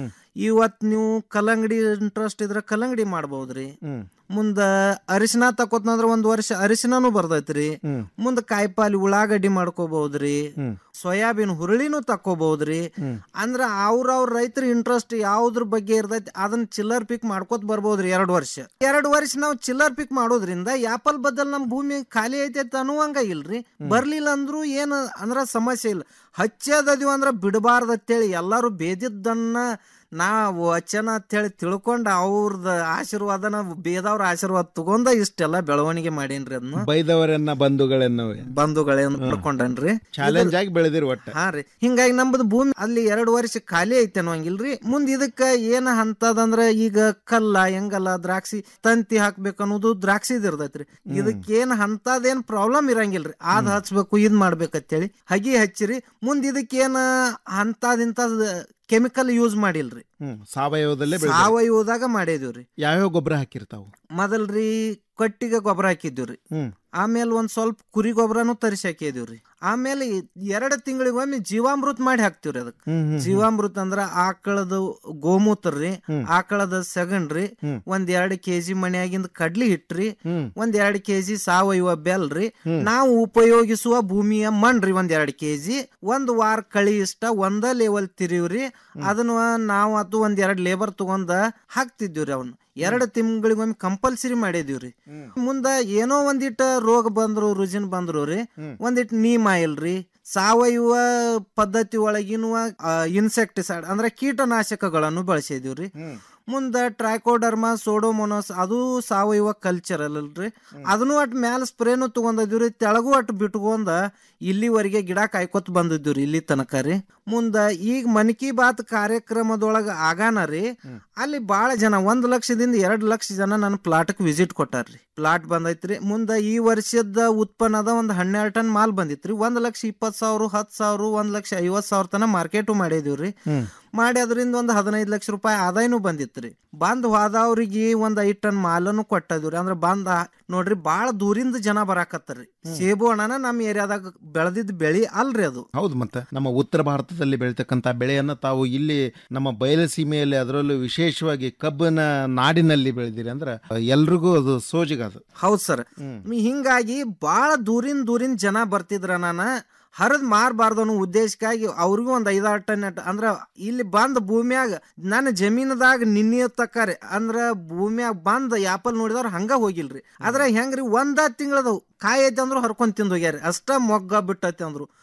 ಇವತ್ ನೀವು ಕಲ್ಲಂಗಡಿ ಇಂಟ್ರೆಸ್ಟ್ ಇದ್ರೆ ಕಲ್ಲಂಗಡಿ ಮಾಡ್ಬೋದ್ರಿ ಹ್ಮ್ ಮುಂದ ಅರಿಶಿನ ತಕೋತ್ನಂದ್ರ ಒಂದ್ ವರ್ಷ ಅರಿಶಿನನು ಬರ್ತೈತ್ರಿ ಹ್ಮ್. ಮುಂದ ಕಾಯಿಪಾಲಿ ಉಳ್ಳಾಗಡ್ಡಿ ಮಾಡ್ಕೋಬಹುದ್ರಿ ಹ್ಮ್. ಸೋಯಾಬೀನ್ ಹುರುಳಿನೂ ತಕ್ಕೋಬಹುದ್ರಿ ಹ್ಮ್. ಅಂದ್ರ ಅವ್ರವ್ರ ರೈತರ ಇಂಟ್ರೆಸ್ಟ್ ಯಾವ್ದ್ರ ಬಗ್ಗೆ ಇರ್ತೈತಿ ಅದನ್ನ ಚಿಲ್ಲರ್ ಪಿಕ್ ಮಾಡ್ಕೋತ ಬರ್ಬೋದ್ರಿ ಎರಡ್ ವರ್ಷ ಎರಡ್ ವರ್ಷ ನಾವು ಚಿಲ್ಲರ್ ಪಿಕ್ ಮಾಡೋದ್ರಿಂದ ಯಾಪಲ್ ಬದಲ್ ನಮ್ ಭೂಮಿ ಖಾಲಿ ಐತೈತಿ ಅನ್ನುವಂಗ ಇಲ್ರಿ ಬರ್ಲಿಲ್ಲ ಅಂದ್ರು ಏನ್ ಅಂದ್ರ ಸಮಸ್ಯೆ ಇಲ್ಲ ಹಚ್ಚದದಿವ್ ಅಂದ್ರ ಬಿಡಬಾರ್ದು ಅಂತೇಳಿ ಎಲ್ಲಾರು ಬೇದಿದ್ದನ್ನ ನಾವು ವಚನ ಅಂತೇಳಿ ತಿಳ್ಕೊಂಡ ಅವ್ರದ ಆಶೀರ್ವಾದನ ಬೇದವ್ರ ಆಶೀರ್ವಾದ ತಗೊಂಡ ಇಷ್ಟೆಲ್ಲ ಬೆಳವಣಿಗೆ ಮಾಡೇನ್ರಿ ಅದನ್ನ ಬೈದವರನ್ನ ಬಂಧುಗಳನ್ನ ಬಂಧುಗಳೇನ್ ಪಡ್ಕೊಂಡನ್ರಿ ಚಾಲೆಂಜ್ ಆಗಿ ಬೆಳೆದಿರಿ ಒಟ್ಟ ಹಾ ರೀ ಹಿಂಗಾಗಿ ನಮ್ದು ಭೂಮಿ ಅಲ್ಲಿ ಎರಡು ವರ್ಷ ಖಾಲಿ ಐತೆ ಅನ್ನೋಂಗಿಲ್ರಿ ಮುಂದ್ ಇದಕ್ಕ ಏನ ಹಂತದಂದ್ರ ಈಗ ಕಲ್ಲ ಹೆಂಗಲ್ಲ ದ್ರಾಕ್ಷಿ ತಂತಿ ಹಾಕ್ಬೇಕು ಅನ್ನೋದು ದ್ರಾಕ್ಷಿದ್ ಇರ್ತೈತ್ರಿ ಇದಕ್ಕ ಏನ್ ಹಂತದೇನ್ ಪ್ರಾಬ್ಲಮ್ ಇರಂಗಿಲ್ರಿ ಅದ್ ಹಚ್ಬೇಕು ಇದ್ ಮಾಡ್ಬೇಕಂತೇಳಿ ಹಗಿ ಹಚ್ಚಿರಿ ಮುಂದ್ ಇದಕ್ಕೇನ ಹಂತದಿಂತ ಕೆಮಿಕಲ್ ಯೂಸ್ ಮಾಡಿಲ್ರಿ ಹ್ಮ್ ಸಾವಯವದಲ್ಲೇ ಬೆಳೆದಿರಿ. ಸಾವಯವದಾಗ ಮಾಡಿದೀವ್ರಿ ಯಾವ್ಯಾವ ಗೊಬ್ಬರ ಹಾಕಿರ್ತಾವು ಮೊದಲ್ರಿ ಕಟ್ಟಿಗೆ ಗೊಬ್ಬರ ಹಾಕಿದ್ವಿ ಹ್ಮ್ ಆಮೇಲೆ ಒಂದ್ ಸ್ವಲ್ಪ ಕುರಿ ಗೊಬ್ಬರನು ತರಿಸಿ ಹಾಕಿದೀವ್ರಿ ಆಮೇಲೆ ಎರಡು ತಿಂಗಳಿಗೊಮ್ಮೆ ಜೀವಾಮೃತ ಮಾಡಿ ಹಾಕ್ತಿವ್ರಿ ಅದಕ್ಕೆ ಹ್ಮ್, ಹ್ಮ್, ಹ್ಮ್. ಜೀವಾಮೃತ ಅಂದ್ರ ಆಕಳದ ಗೋಮೂತ್ರ ರೀ ಹ್ಮ್. ಆಕಳದ ಸಗಣ್ರಿ ಹ್ಮ್. ಒಂದ್ ಎರಡ್ ಕೆಜಿ ಮನ್ಯಾಗಿಂದ ಕಡ್ಲಿ ಹಿಟ್ರಿ ಹ್ಮ್. ಒಂದ್ ಎರಡ್ ಕೆಜಿ ಸಾವಯವ ಬೆಲ್ರಿ ಹ್ಮ್. ನಾವು ಉಪಯೋಗಿಸುವ ಭೂಮಿಯ ಮಣ್ರಿ ಒಂದ್ ಎರಡ್ ಕೆಜಿ ಒಂದ್ ವಾರ ಕಳಿ ಇಷ್ಟ ಒಂದ ಲೆವೆಲ್ ತಿರಿವ್ರಿ ಅದನ್ನ ನಾವು ಅದು ಒಂದ್ ಎರಡ್ ಲೇಬರ್ ತಗೊಂಡ ಹಾಕ್ತಿದ್ವಿ ಅವನ್ ಎರಡ್ ತಿಂಗಳಿಗೊಮ್ಮೆ ಕಂಪಲ್ಸರಿ ಮಾಡಿದೀವ್ರಿ ಮುಂದ ಏನೋ ಒಂದಿಟ್ಟ ರೋಗ ಬಂದ್ರು ರುಜಿನ್ ಬಂದ್ರು ರೀ ಒಂದಿಟ್ ನೀಮ್ ಆಯಿಲ್ ರೀ ಸಾವಯವ ಪದ್ಧತಿ ಒಳಗಿನ ಇನ್ಸೆಕ್ಟಿಸೈಡ್ ಅಂದ್ರೆ ಕೀಟನಾಶಕಗಳನ್ನು ಬಳಸಿದೀವ್ರಿ ಮುಂದ ಟ್ರೈಕೋಡರ್ಮಾ ಸೋಡೋಮೋನೋಸ್ ಅದು ಸಾವಯವ ಕಲ್ಚರ್ ಅಲ್ರಿ ಅದನ್ನು ಅಟ್ ಮ್ಯಾಲ ಸ್ಪ್ರೇನು ತಗೊಂಡಿದ್ವಿ ತೆಳಗು ಅಟ್ ಬಿಟ್ಕೊಂಡ ಇಲ್ಲಿವರೆಗೆ ಗಿಡ ಕಾಯ್ಕೊತ್ ಬಂದಿದ್ವಿ ಇಲ್ಲಿ ತನಕ ರೀ ಮುಂದ ಈಗ ಮನ್ ಕಿ ಬಾತ್ ಕಾರ್ಯಕ್ರಮದೊಳಗ ಆಗಾನ ರೀ ಅಲ್ಲಿ ಬಾಳ ಜನ ಒಂದ್ ಲಕ್ಷದಿಂದ ಎರಡ್ ಲಕ್ಷ ಜನ ನನ್ನ ಪ್ಲಾಟ್ಕ್ ವಿಸಿಟ್ ಕೊಟ್ಟಾರ್ರಿ ಪ್ಲಾಟ್ ಬಂದೈತ್ರಿ ಮುಂದ ಈ ವರ್ಷದ ಉತ್ಪನ್ನದ ಒಂದ್ ಹನ್ನೆರಡು ಟನ್ ಮಾಲ್ ಬಂದಿತ್ರಿ ಒಂದ್ ಲಕ್ಷ ಇಪ್ಪತ್ ಸಾವಿರ ಹತ್ ಸಾವಿರ ಒಂದ್ ಲಕ್ಷ ಐವತ್ ಸಾವಿರ ತನ ಮಾರ್ಕೆಟು ಮಾಡಿದೀವ್ರಿ ಮಾಡಿ ಅದರಿಂದ ಒಂದ್ ಹದಿನೈದು ಲಕ್ಷ ರೂಪಾಯಿ ಆದಾಯನು ಬಂದಿತ್ರಿ ಬಂದ್ ಹೋದವ್ರಿಗೆ ಒಂದ್ ಐದ್ ಟನ್ ಮಾಲನು ಕೊಟ್ಟದಿವ್ರಿ ಅಂದ್ರ ಬಂದ ನೋಡ್ರಿ ಬಾಳ ದೂರಿಂದ ಜನ ಬರಾಕತ್ತಾರ್ರಿ ಸೇಬು ಹಣ್ಣನ ನಮ್ಮ ಏರಿಯಾದಾಗ ಬೆಳೆದಿದ್ ಬೆಳಿ ಅಲ್ರಿ ಅದು ಹೌದು ಮತ್ತೆ ನಮ್ಮ ಉತ್ತರ ಭಾರತದಲ್ಲಿ ಬೆಳೀತಕ್ಕಂಥ ಬೆಳೆಯನ್ನ ತಾವು ಇಲ್ಲಿ ನಮ್ಮ ಬಯಲಸೀಮೆಯಲ್ಲಿ ಅದರಲ್ಲೂ ವಿಶೇಷವಾಗಿ ಕಬ್ಬನ ನಾಡಿನಲ್ಲಿ ಬೆಳೆದಿರಿ ಅಂದ್ರೆ ಎಲ್ರಿಗೂ ಅದು ಸೋಜಿಗದು ಹೌದ್ ಸರ್ ಹಿಂಗಾಗಿ ಬಾಳ ದೂರಿನ ದೂರಿನ ಜನ ಬರ್ತಿದ್ರ ನಾನ ಹರಿದ್ ಮಾರಬಾರ್ದು ಅನ್ನೋ ಉದ್ದೇಶಕ್ಕಾಗಿ ಅವ್ರಿಗೂ ಒಂದ್ ಐದಾರು ಟನ್ ಅಟ್- ಅಂದ್ರ ಇಲ್ಲಿ ಬಂದ್ ಭೂಮಿಯಾಗ ನನ್ನ ಜಮೀನದಾಗ ನಿನ್ನೆ ತಕ್ಕಾರೆ ಅಂದ್ರ ಭೂಮಿಯಾಗ ಬಂದ್ ಯಾಪಲ್ ನೋಡಿದವ್ರ ಹಂಗ ಹೋಗಿಲ್ರಿ ಆದ್ರ ಹೆಂಗ್ರಿ ಒಂದ ತಿಂಗಳದ ಕಾಯಿ ಐತಿ ಅಂದ್ರು ಹರ್ಕೊಂಡ್ ತಿಂದ್ ಹೋಗ್ಯಾರಿ ಅಷ್ಟ ಮೊಗ್ಗ ಬಿಟ್ಟೈತಿ ಅಂದ್ರು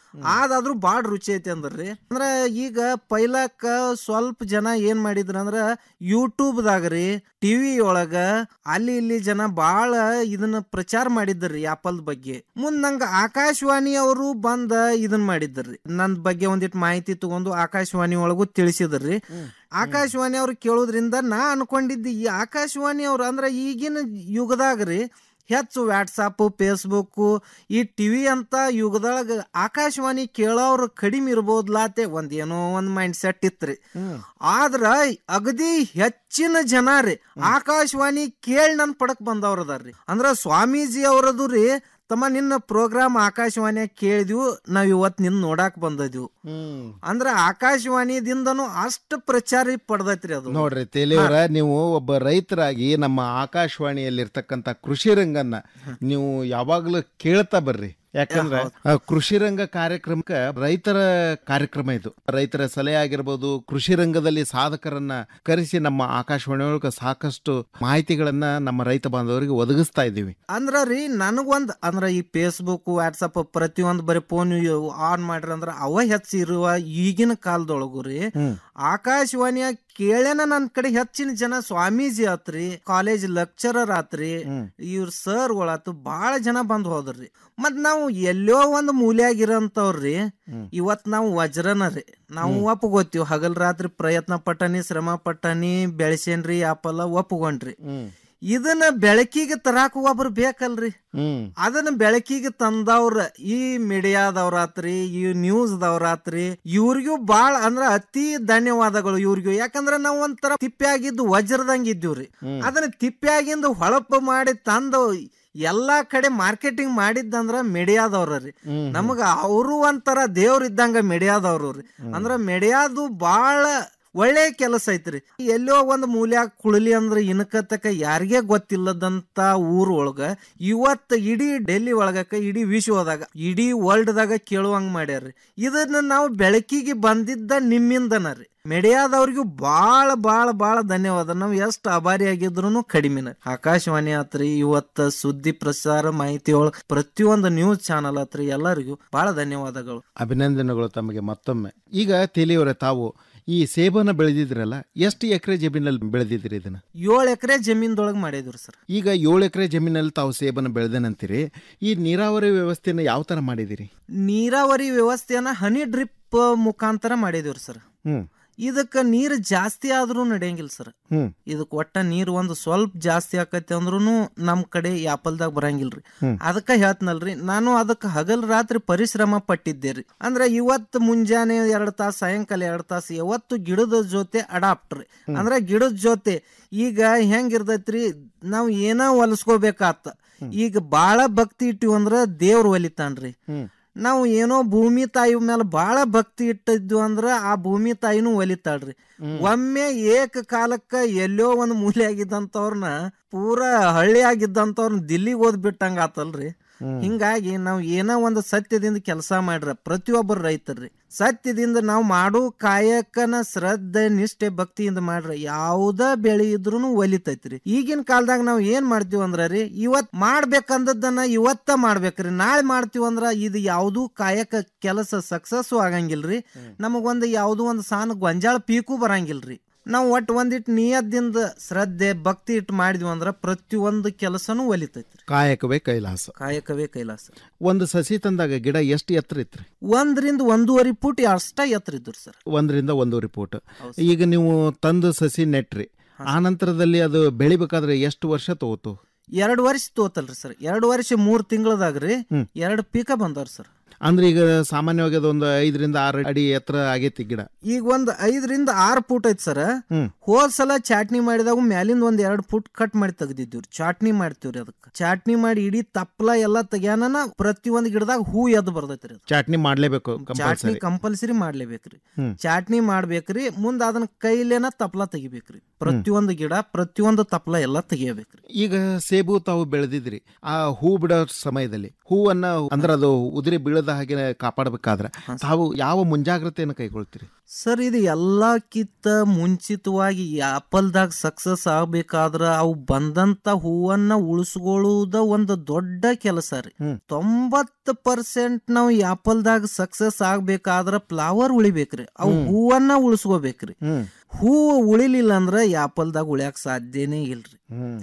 ಆದಾದ್ರೂ ಬಾಳ ರುಚಿ ಐತಿ ಅಂದ್ರಿ ಅಂದ್ರ ಈಗ ಪೈಲಕ್ಕ ಸ್ವಲ್ಪ ಜನ ಏನ್ ಮಾಡಿದ್ರ ಅಂದ್ರ ಯೂಟ್ಯೂಬ್ದಾಗ ರೀ ಟಿವಿ ಒಳಗ ಅಲ್ಲಿ ಇಲ್ಲಿ ಜನ ಬಾಳ ಇದನ್ನ ಪ್ರಚಾರ ಮಾಡಿದ್ರಿ ಆಪಲ್ ಬಗ್ಗೆ ಮುಂದ್ ನಂಗ ಆಕಾಶವಾಣಿ ಅವರು ಬಂದ ಇದನ್ ಮಾಡಿದ್ರಿ ನನ್ ಬಗ್ಗೆ ಒಂದಿಟ್ಟು ಮಾಹಿತಿ ತಗೊಂಡು ಆಕಾಶವಾಣಿ ಒಳಗೂ ತಿಳಿಸಿದ್ರಿ ಆಕಾಶವಾಣಿ ಅವ್ರು ಕೇಳೋದ್ರಿಂದ ನಾ ಅನ್ಕೊಂಡಿದ್ದೆ ಈ ಆಕಾಶವಾಣಿ ಅವ್ರು ಅಂದ್ರ ಈಗಿನ ಯುಗದಾಗ ರೀ ಹೆಚ್ಚು ವ್ಯಾಟ್ಸಪ್ ಫೇಸ್ಬುಕ್ ಈ ಟಿವಿ ಅಂತ ಯುಗದೊಳಗ ಆಕಾಶವಾಣಿ ಕೇಳೋರು ಕಡಿಮೆ ಇರ್ಬೋದ್ಲಾತೆ ಒಂದ್ ಏನೋ ಒಂದ್ ಮೈಂಡ್ ಸೆಟ್ ಇತ್ರಿ ಆದ್ರ ಅಗದಿ ಹೆಚ್ಚಿನ ಜನ ರೀ ಆಕಾಶವಾಣಿ ಕೇಳಿ ನನ್ ಪಡಕ್ ಬಂದವ್ರ ಅದಾರ್ರಿ ಅಂದ್ರ ಸ್ವಾಮೀಜಿ ಅವರದು ರೀ ತಮ್ಮ ನಿನ್ನ ಪ್ರೋಗ್ರಾಮ್ ಆಕಾಶವಾಣಿಯಾಗ ಕೇಳಿದ್ವು ನಾವ್ ಇವತ್ ನಿನ್ ನೋಡಾಕ್ ಬಂದದ್ವು ಅಂದ್ರ ಆಕಾಶವಾಣಿದಿಂದನು ಅಷ್ಟು ಪ್ರಚಾರ ಪಡೆದೈತ್ರಿ ಅದು ನೋಡ್ರಿ ತೇಲಿಯವರ ನೀವು ಒಬ್ಬ ರೈತರಾಗಿ ನಮ್ಮ ಆಕಾಶವಾಣಿಯಲ್ಲಿರ್ತಕ್ಕಂಥ ಕೃಷಿ ರಂಗನ್ನ ನೀವು ಯಾವಾಗ್ಲೂ ಕೇಳ್ತಾ ಬರ್ರಿ ಯಾಕಂದ್ರೆ ಆ, ಕೃಷಿ ರಂಗ ಕಾರ್ಯಕ್ರಮಕ್ಕೆ ರೈತರ ಕಾರ್ಯಕ್ರಮ ಇದು ರೈತರ ಸಲಹೆ ಆಗಿರ್ಬೋದು ಕೃಷಿ ರಂಗದಲ್ಲಿ ಸಾಧಕರನ್ನ ಕರೆಸಿ ನಮ್ಮ ಆಕಾಶವಾಣಿ ಒಳಗೆ ಸಾಕಷ್ಟು ಮಾಹಿತಿಗಳನ್ನ ನಮ್ಮ ರೈತ ಬಾಂಧವರಿಗೆ ಒದಗಿಸ್ತಾ ಇದ್ದೀವಿ ಅಂದ್ರ ರೀ ನನಗೊಂದ್ ಅಂದ್ರ ಈ ಫೇಸ್ಬುಕ್ ವಾಟ್ಸಪ್ ಪ್ರತಿಯೊಂದ್ ಬರೀ ಫೋನ್ ಆನ್ ಮಾಡ್ರಿ ಅಂದ್ರ ಅವ ಹೆಚ್ಚಿರುವ ಈಗಿನ ಕಾಲದೊಳಗು ರೀ ಆಕಾಶವಾಣಿಯ ಕೇಳೇನ ನನ್ ಕಡೆ ಹೆಚ್ಚಿನ ಜನ ಸ್ವಾಮೀಜಿ ಆತ್ರಿ ಕಾಲೇಜ್ ಲೆಕ್ಚರರ್ ಆತ್ರಿ ಇವ್ರ ಸರ್ ಗಳಾತು ಬಾಳ ಜನ ಬಂದ್ ಹೋದ್ರಿ ಮತ್ ನಾವು ಎಲ್ಲೋ ಒಂದ್ ಮೂಲ್ಯಾಗಿರಂತವ್ರಿ ಇವತ್ ನಾವು ವಜ್ರನ ರೀ ನಾವು ಒಪ್ಕೋತೀವಿ ಹಗಲ್ ರಾತ್ರಿ ಪ್ರಯತ್ನ ಪಟ್ಟನಿ ಶ್ರಮ ಪಟ್ಟನಿ ಬೆಳೆಸೇನ್ರಿ ಆಪಲ್ಲ ಒಪ್ಕೊಂಡ್ರಿ ಇದನ್ನ ಬೆಳಕಿಗೆ ತರಾಕ ಒಬ್ರು ಬೇಕಲ್ರಿ ಅದನ್ನ ಬೆಳಕಿಗೆ ತಂದವ್ರ ಈ ಮೀಡಿಯಾದವ್ರಾತ್ರಿ ಈ ನ್ಯೂಸ್ದವ್ರಾತ್ರಿ ಇವ್ರಿಗೂ ಬಾಳ ಅಂದ್ರ ಅತಿ ಧನ್ಯವಾದಗಳು ಇವ್ರಿಗೂ ಯಾಕಂದ್ರ ನಾವ್ ಒಂಥರ ತಿಪ್ಪೆ ಆಗಿದ್ದು ವಜ್ರದಂಗ ಇದ್ದೀವ್ರಿ ಅದನ್ನ ತಿಪ್ಪೆ ಆಗಿಂದ ಹೊಳಪ ಮಾಡಿ ತಂದು ಎಲ್ಲಾ ಕಡೆ ಮಾರ್ಕೆಟಿಂಗ್ ಮಾಡಿದ್ದಂದ್ರ ಮೆಡಿಯಾದವ್ರ ರೀ ನಮಗ ಅವರು ಒಂಥರ ದೇವ್ರ ಇದ್ದಂಗ ಮೆಡಿಯಾದವ್ರು ರೀ ಅಂದ್ರ ಮೆಡಿಯಾದು ಬಾಳ ಒಳ್ಳೆ ಕೆಲಸ ಐತ್ರಿ ಎಲ್ಲೋ ಒಂದ್ ಮೂಲ್ಯಾಗ ಕುಳಲಿ ಅಂದ್ರ ಇನ್ಕತಕ ಯಾರಿಗೇ ಗೊತ್ತಿಲ್ಲದಂತ ಊರ್ ಒಳಗ ಇವತ್ ಇಡೀ ಡೆಲ್ಲಿ ಒಳಗಕ ಇಡೀ ವಿಶ್ವದಾಗ ಇಡೀ ವರ್ಲ್ಡ್ ದಾಗ ಕೇಳುವಂಗ್ ಮಾಡ್ಯಾರ್ರಿ ಇದನ್ನ ನಾವು ಬೆಳಕಿಗೆ ಬಂದಿದ್ದ ನಿಮ್ಮಿಂದನ ರೀ ಮೆಡಿಯಾದವ್ರಿಗೂ ಬಾಳ ಬಾಳ ಬಾಳ ಧನ್ಯವಾದ ನಾವು ಎಷ್ಟು ಅಭಾರಿ ಆಗಿದ್ರು ಕಡಿಮೆನ ಆಕಾಶವಾಣಿ ಆತ್ರಿ ಇವತ್ತ ಸುದ್ದಿ ಪ್ರಸಾರ ಮಾಹಿತಿ ಒಳಗ ಪ್ರತಿಯೊಂದು ನ್ಯೂಸ್ ಚಾನಲ್ ಆತ್ರಿ ಎಲ್ಲರಿಗೂ ಬಾಳ ಧನ್ಯವಾದಗಳು ಅಭಿನಂದನೆಗಳು ತಮಗೆ ಮತ್ತೊಮ್ಮೆ ಈಗ ತೇಲಿಯವರೇ ತಾವು ಈ ಸೇಬನ ಬೆಳೆದಿದ್ರಲ್ಲ ಎಷ್ಟು ಎಕರೆ ಜಮೀನಲ್ಲಿ ಬೆಳೆದಿದ್ರಿ ಇದನ್ನ ಏಳು ಎಕರೆ ಜಮೀನ್ದೊಳಗ್ ಮಾಡಿದ್ರಿ ಸರ್ ಈಗ ಏಳು ಎಕರೆ ಜಮೀನಲ್ಲಿ ತಾವು ಸೇಬನ ಬೆಳೆದೇನಂತೀರಿ ಈ ನೀರಾವರಿ ವ್ಯವಸ್ಥೆನ ಯಾವ ತರ ಮಾಡಿದಿರಿ ನೀರಾವರಿ ವ್ಯವಸ್ಥೆಯನ್ನ ಹನಿ ಡ್ರಿಪ್ ಮುಖಾಂತರ ಮಾಡಿದಿವ್ರಿ ಸರ್ ಹ್ಮ್ ಇದಕ್ಕ ನೀರ್ ಜಾಸ್ತಿ ಆದ್ರೂ ನಡೆಯಂಗಿಲ್ಲ ಸರ್ ಹ್ಮ್ ಇದಕ್ ಒಟ್ಟ ನೀರ್ ಒಂದ್ ಸ್ವಲ್ಪ ಜಾಸ್ತಿ ಆಕತಿ ಅಂದ್ರೂ ನಮ್ ಕಡೆ ಯಾಪಲ್ದಾಗ ಬರಂಗಿಲ್ರಿ ಹ್ಮ್. ಅದಕ್ಕ ಹೇಳ್ತನಲ್ರಿ ನಾನು ಅದಕ್ಕ ಹಗಲ್ ರಾತ್ರಿ ಪರಿಶ್ರಮ ಪಟ್ಟಿದ್ದೆ ರೀ ಅಂದ್ರೆ ಇವತ್ ಮುಂಜಾನೆ ಎರಡ್ ತಾಸ ಸಾಯಂಕಾಲ ಎರಡ್ ತಾಸ ಯಾವತ್ತು ಗಿಡದ ಜೊತೆ ಅಡಾಪ್ಟ್ರಿ ಅಂದ್ರೆ ಗಿಡದ ಜೊತೆ ಈಗ ಹೆಂಗಿರ್ತೈತ್ರಿ ನಾವ್ ಏನ ಹೊಲಸ್ಕೋಬೇಕಾತ ಈಗ ಬಾಳ ಭಕ್ತಿ ಇಟ್ಟಿವ್ ಅಂದ್ರ ದೇವ್ರ ಒಲಿತಾನ್ರಿ ನಾವು ಏನೋ ಭೂಮಿ ತಾಯಿ ಮೇಲೆ ಬಾಳ ಭಕ್ತಿ ಇಟ್ಟಿದ್ವು ಅಂದ್ರ ಆ ಭೂಮಿ ತಾಯಿನೂ ಒಲಿತಾಳ್ರಿ ಒಮ್ಮೆ ಏಕ ಕಾಲಕ್ಕ ಎಲ್ಲೋ ಒಂದ್ ಮೂಲೆ ಆಗಿದ್ದಂತವ್ರನ್ನ ಪೂರಾ ಹಳ್ಳಿ ಆಗಿದ್ದಂತವ್ರನ್ನ ದಿಲ್ಲಿಗೆ ಓದ್ ಬಿಟ್ಟಂಗ ಆತಲ್ರಿ ಹಿಂಗಾಗಿ ನಾವು ಏನೋ ಒಂದು ಸತ್ಯದಿಂದ ಕೆಲಸ ಮಾಡ್ರ ಪ್ರತಿಯೊಬ್ಬರು ರೈತರ್ರಿ ಸತ್ಯದಿಂದ ನಾವು ಮಾಡೋ ಕಾಯಕನ ಶ್ರದ್ಧೆ ನಿಷ್ಠೆ ಭಕ್ತಿಯಿಂದ ಮಾಡ್ರ ಯಾವ್ದ ಬೆಳೆ ಇದ್ರೂನು ಒಲಿತೈತ್ರಿ ಈಗಿನ ಕಾಲದಾಗ ನಾವ್ ಏನ್ ಮಾಡ್ತೀವಿ ಅಂದ್ರ ರೀ ಇವತ್ ಮಾಡ್ಬೇಕಂದದ್ದನ್ನ ಇವತ್ತ ಮಾಡ್ಬೇಕ್ರಿ ನಾಳೆ ಮಾಡ್ತೀವಿ ಅಂದ್ರ ಇದು ಯಾವ್ದು ಕಾಯಕ ಕೆಲಸ ಸಕ್ಸಸ್ ಆಗಂಗಿಲ್ರಿ ನಮಗೊಂದು ಯಾವ್ದು ಒಂದು ಸಾನ ಗೊಂಜಾಳ ಪೀಕು ಬರಂಗಿಲ್ರಿ ನಾವು ಒಟ್ಟು ಒಂದಿಟ್ಟು ನಿಯದಿಂದ ಶ್ರದ್ಧೆ ಭಕ್ತಿ ಇಟ್ಟು ಮಾಡಿದ್ವಿ ಅಂದ್ರ ಪ್ರತಿಯೊಂದು ಕೆಲಸನೂ ಒಲಿತೈತ್ರಿ ಕಾಯಕವೇ ಕೈಲಾಸ ಕಾಯಕವೇ ಕೈಲಾಸ ಒಂದು ಸಸಿ ತಂದಾಗ ಗಿಡ ಎಷ್ಟು ಎತ್ತರ ಇತ್ರಿ ಒಂದರಿಂದ ಒಂದೂವರೆ ಫುಟ್ ಅಷ್ಟ ಎತ್ತರ ಇದ್ರು ಸರ್ ಒಂದರಿಂದ ಒಂದೂವರೆ ಫೂಟ್ ಈಗ ನೀವು ತಂದು ಸಸಿ ನೆಟ್ರಿ ಆ ನಂತರದಲ್ಲಿ ಅದು ಬೆಳಿಬೇಕಾದ್ರೆ ಎಷ್ಟು ವರ್ಷ ತಗೋತು ಎರಡು ವರ್ಷ ತೋತಲ್ರಿ ಸರ್ ಎರಡು ವರ್ಷ ಮೂರ್ ತಿಂಗಳದಾಗ್ರಿ ಎರಡು ಪೀಕ ಬಂದವ್ರಿ ಸರ್ ಅಂದ್ರೆ ಈಗ ಸಾಮಾನ್ಯವಾಗಿ ಅದೊಂದು ಐದರಿಂದ ಆರು ಅಡಿ ಎತ್ತರ ಆಗೈತಿ ಗಿಡ ಈಗ ಒಂದ್ ಐದರಿಂದ ಆರು ಫೂಟ್ ಐತ್ ಸರ್ ಹ್ಮ್. ಹೋದ್ ಸಲ ಚಾಟ್ನಿ ಮಾಡಿದಾಗ ಮ್ಯಾಲಿಂದ ಒಂದ್ ಎರಡ್ ಫುಟ್ ಕಟ್ ಮಾಡಿ ತೆಗ್ದಿದ್ದೀವ್ರಿ ಚಾಟ್ನಿ ಮಾಡ್ತೀವ್ರಿ ಅದಕ್ಕೆ ಚಾಟ್ನಿ ಮಾಡಿ ಇಡೀ ತಪ್ಪಲ ಎಲ್ಲಾ ತೆಗ್ಯಾನ ಪ್ರತಿಯೊಂದ್ ಗಿಡದಾಗ ಹೂ ಎದ್ದು ಬರ್ತೈತ್ರಿ ಅದು ಚಾಟ್ನಿ ಮಾಡ್ಲೇಬೇಕು ಚಾಟ್ನಿ ಕಂಪಲ್ಸರಿ ಕಂಪಲ್ಸರಿ ಮಾಡ್ಲೇಬೇಕ್ರಿ ಹ್ಮ್. ಚಾಟ್ನಿ ಮಾಡ್ಬೇಕ್ರಿ ಮುಂದ ಅದನ್ನ ಕೈಲೇನ ತಪ್ಪಲ ತೆಗಿಬೇಕ್ರಿ ಪ್ರತಿಯೊಂದು ಗಿಡ ಪ್ರತಿಯೊಂದು ತಪ್ಪಲ ಎಲ್ಲಾ ತೆಗಿಯಬೇಕ್ರಿ ಈಗ ಸೇಬು ತಾವು ಬೆಳೆದಿದ್ರಿ ಆ ಹೂ ಬಿಡೋ ಸಮಯದಲ್ಲಿ ಹೂವನ್ನ ಅಂದ್ರೆ ಅದು ಉದುರಿ ಬೀಳದ ಹಾಗೆ ಕಾಪಾಡಬೇಕಾದ್ರೆ ತಾವು ಯಾವ ಮುಂಜಾಗ್ರತೆಯನ್ನು ಕೈಗೊಳ್ತೀರಿ ಸರ್ ಇದು ಎಲ್ಲಕ್ಕಿಂತ ಮುಂಚಿತವಾಗಿ ಈಗ ಆಪಲ್ದಾಗ ಸಕ್ಸಸ್ ಆಗ್ಬೇಕಾದ್ರ ಅವು ಬಂದಂತ ಹೂವನ್ನ ಉಳಿಸ್ಕೊಳ್ಳುವುದ ಒಂದು ದೊಡ್ಡ ಕೆಲಸ ರೀ ತೊಂಬತ್ತು ಪರ್ಸೆಂಟ್ ನಾವು ಈ ಆಪಲ್ದಾಗ ಸಕ್ಸಸ್ ಆಗ್ಬೇಕಾದ್ರ ಫ್ಲವರ್ ಉಳಿಬೇಕ್ರಿ ಅವು ಹೂವನ್ನ ಉಳಿಸ್ಕೋಬೇಕ್ರಿ ಹೂವು ಉಳಿಲಿಲ್ಲ ಅಂದ್ರ ಈ ಆಪಲ್ದಾಗ ಉಳಿಯಾಕ ಸಾಧ್ಯನೇ ಇಲ್ರಿ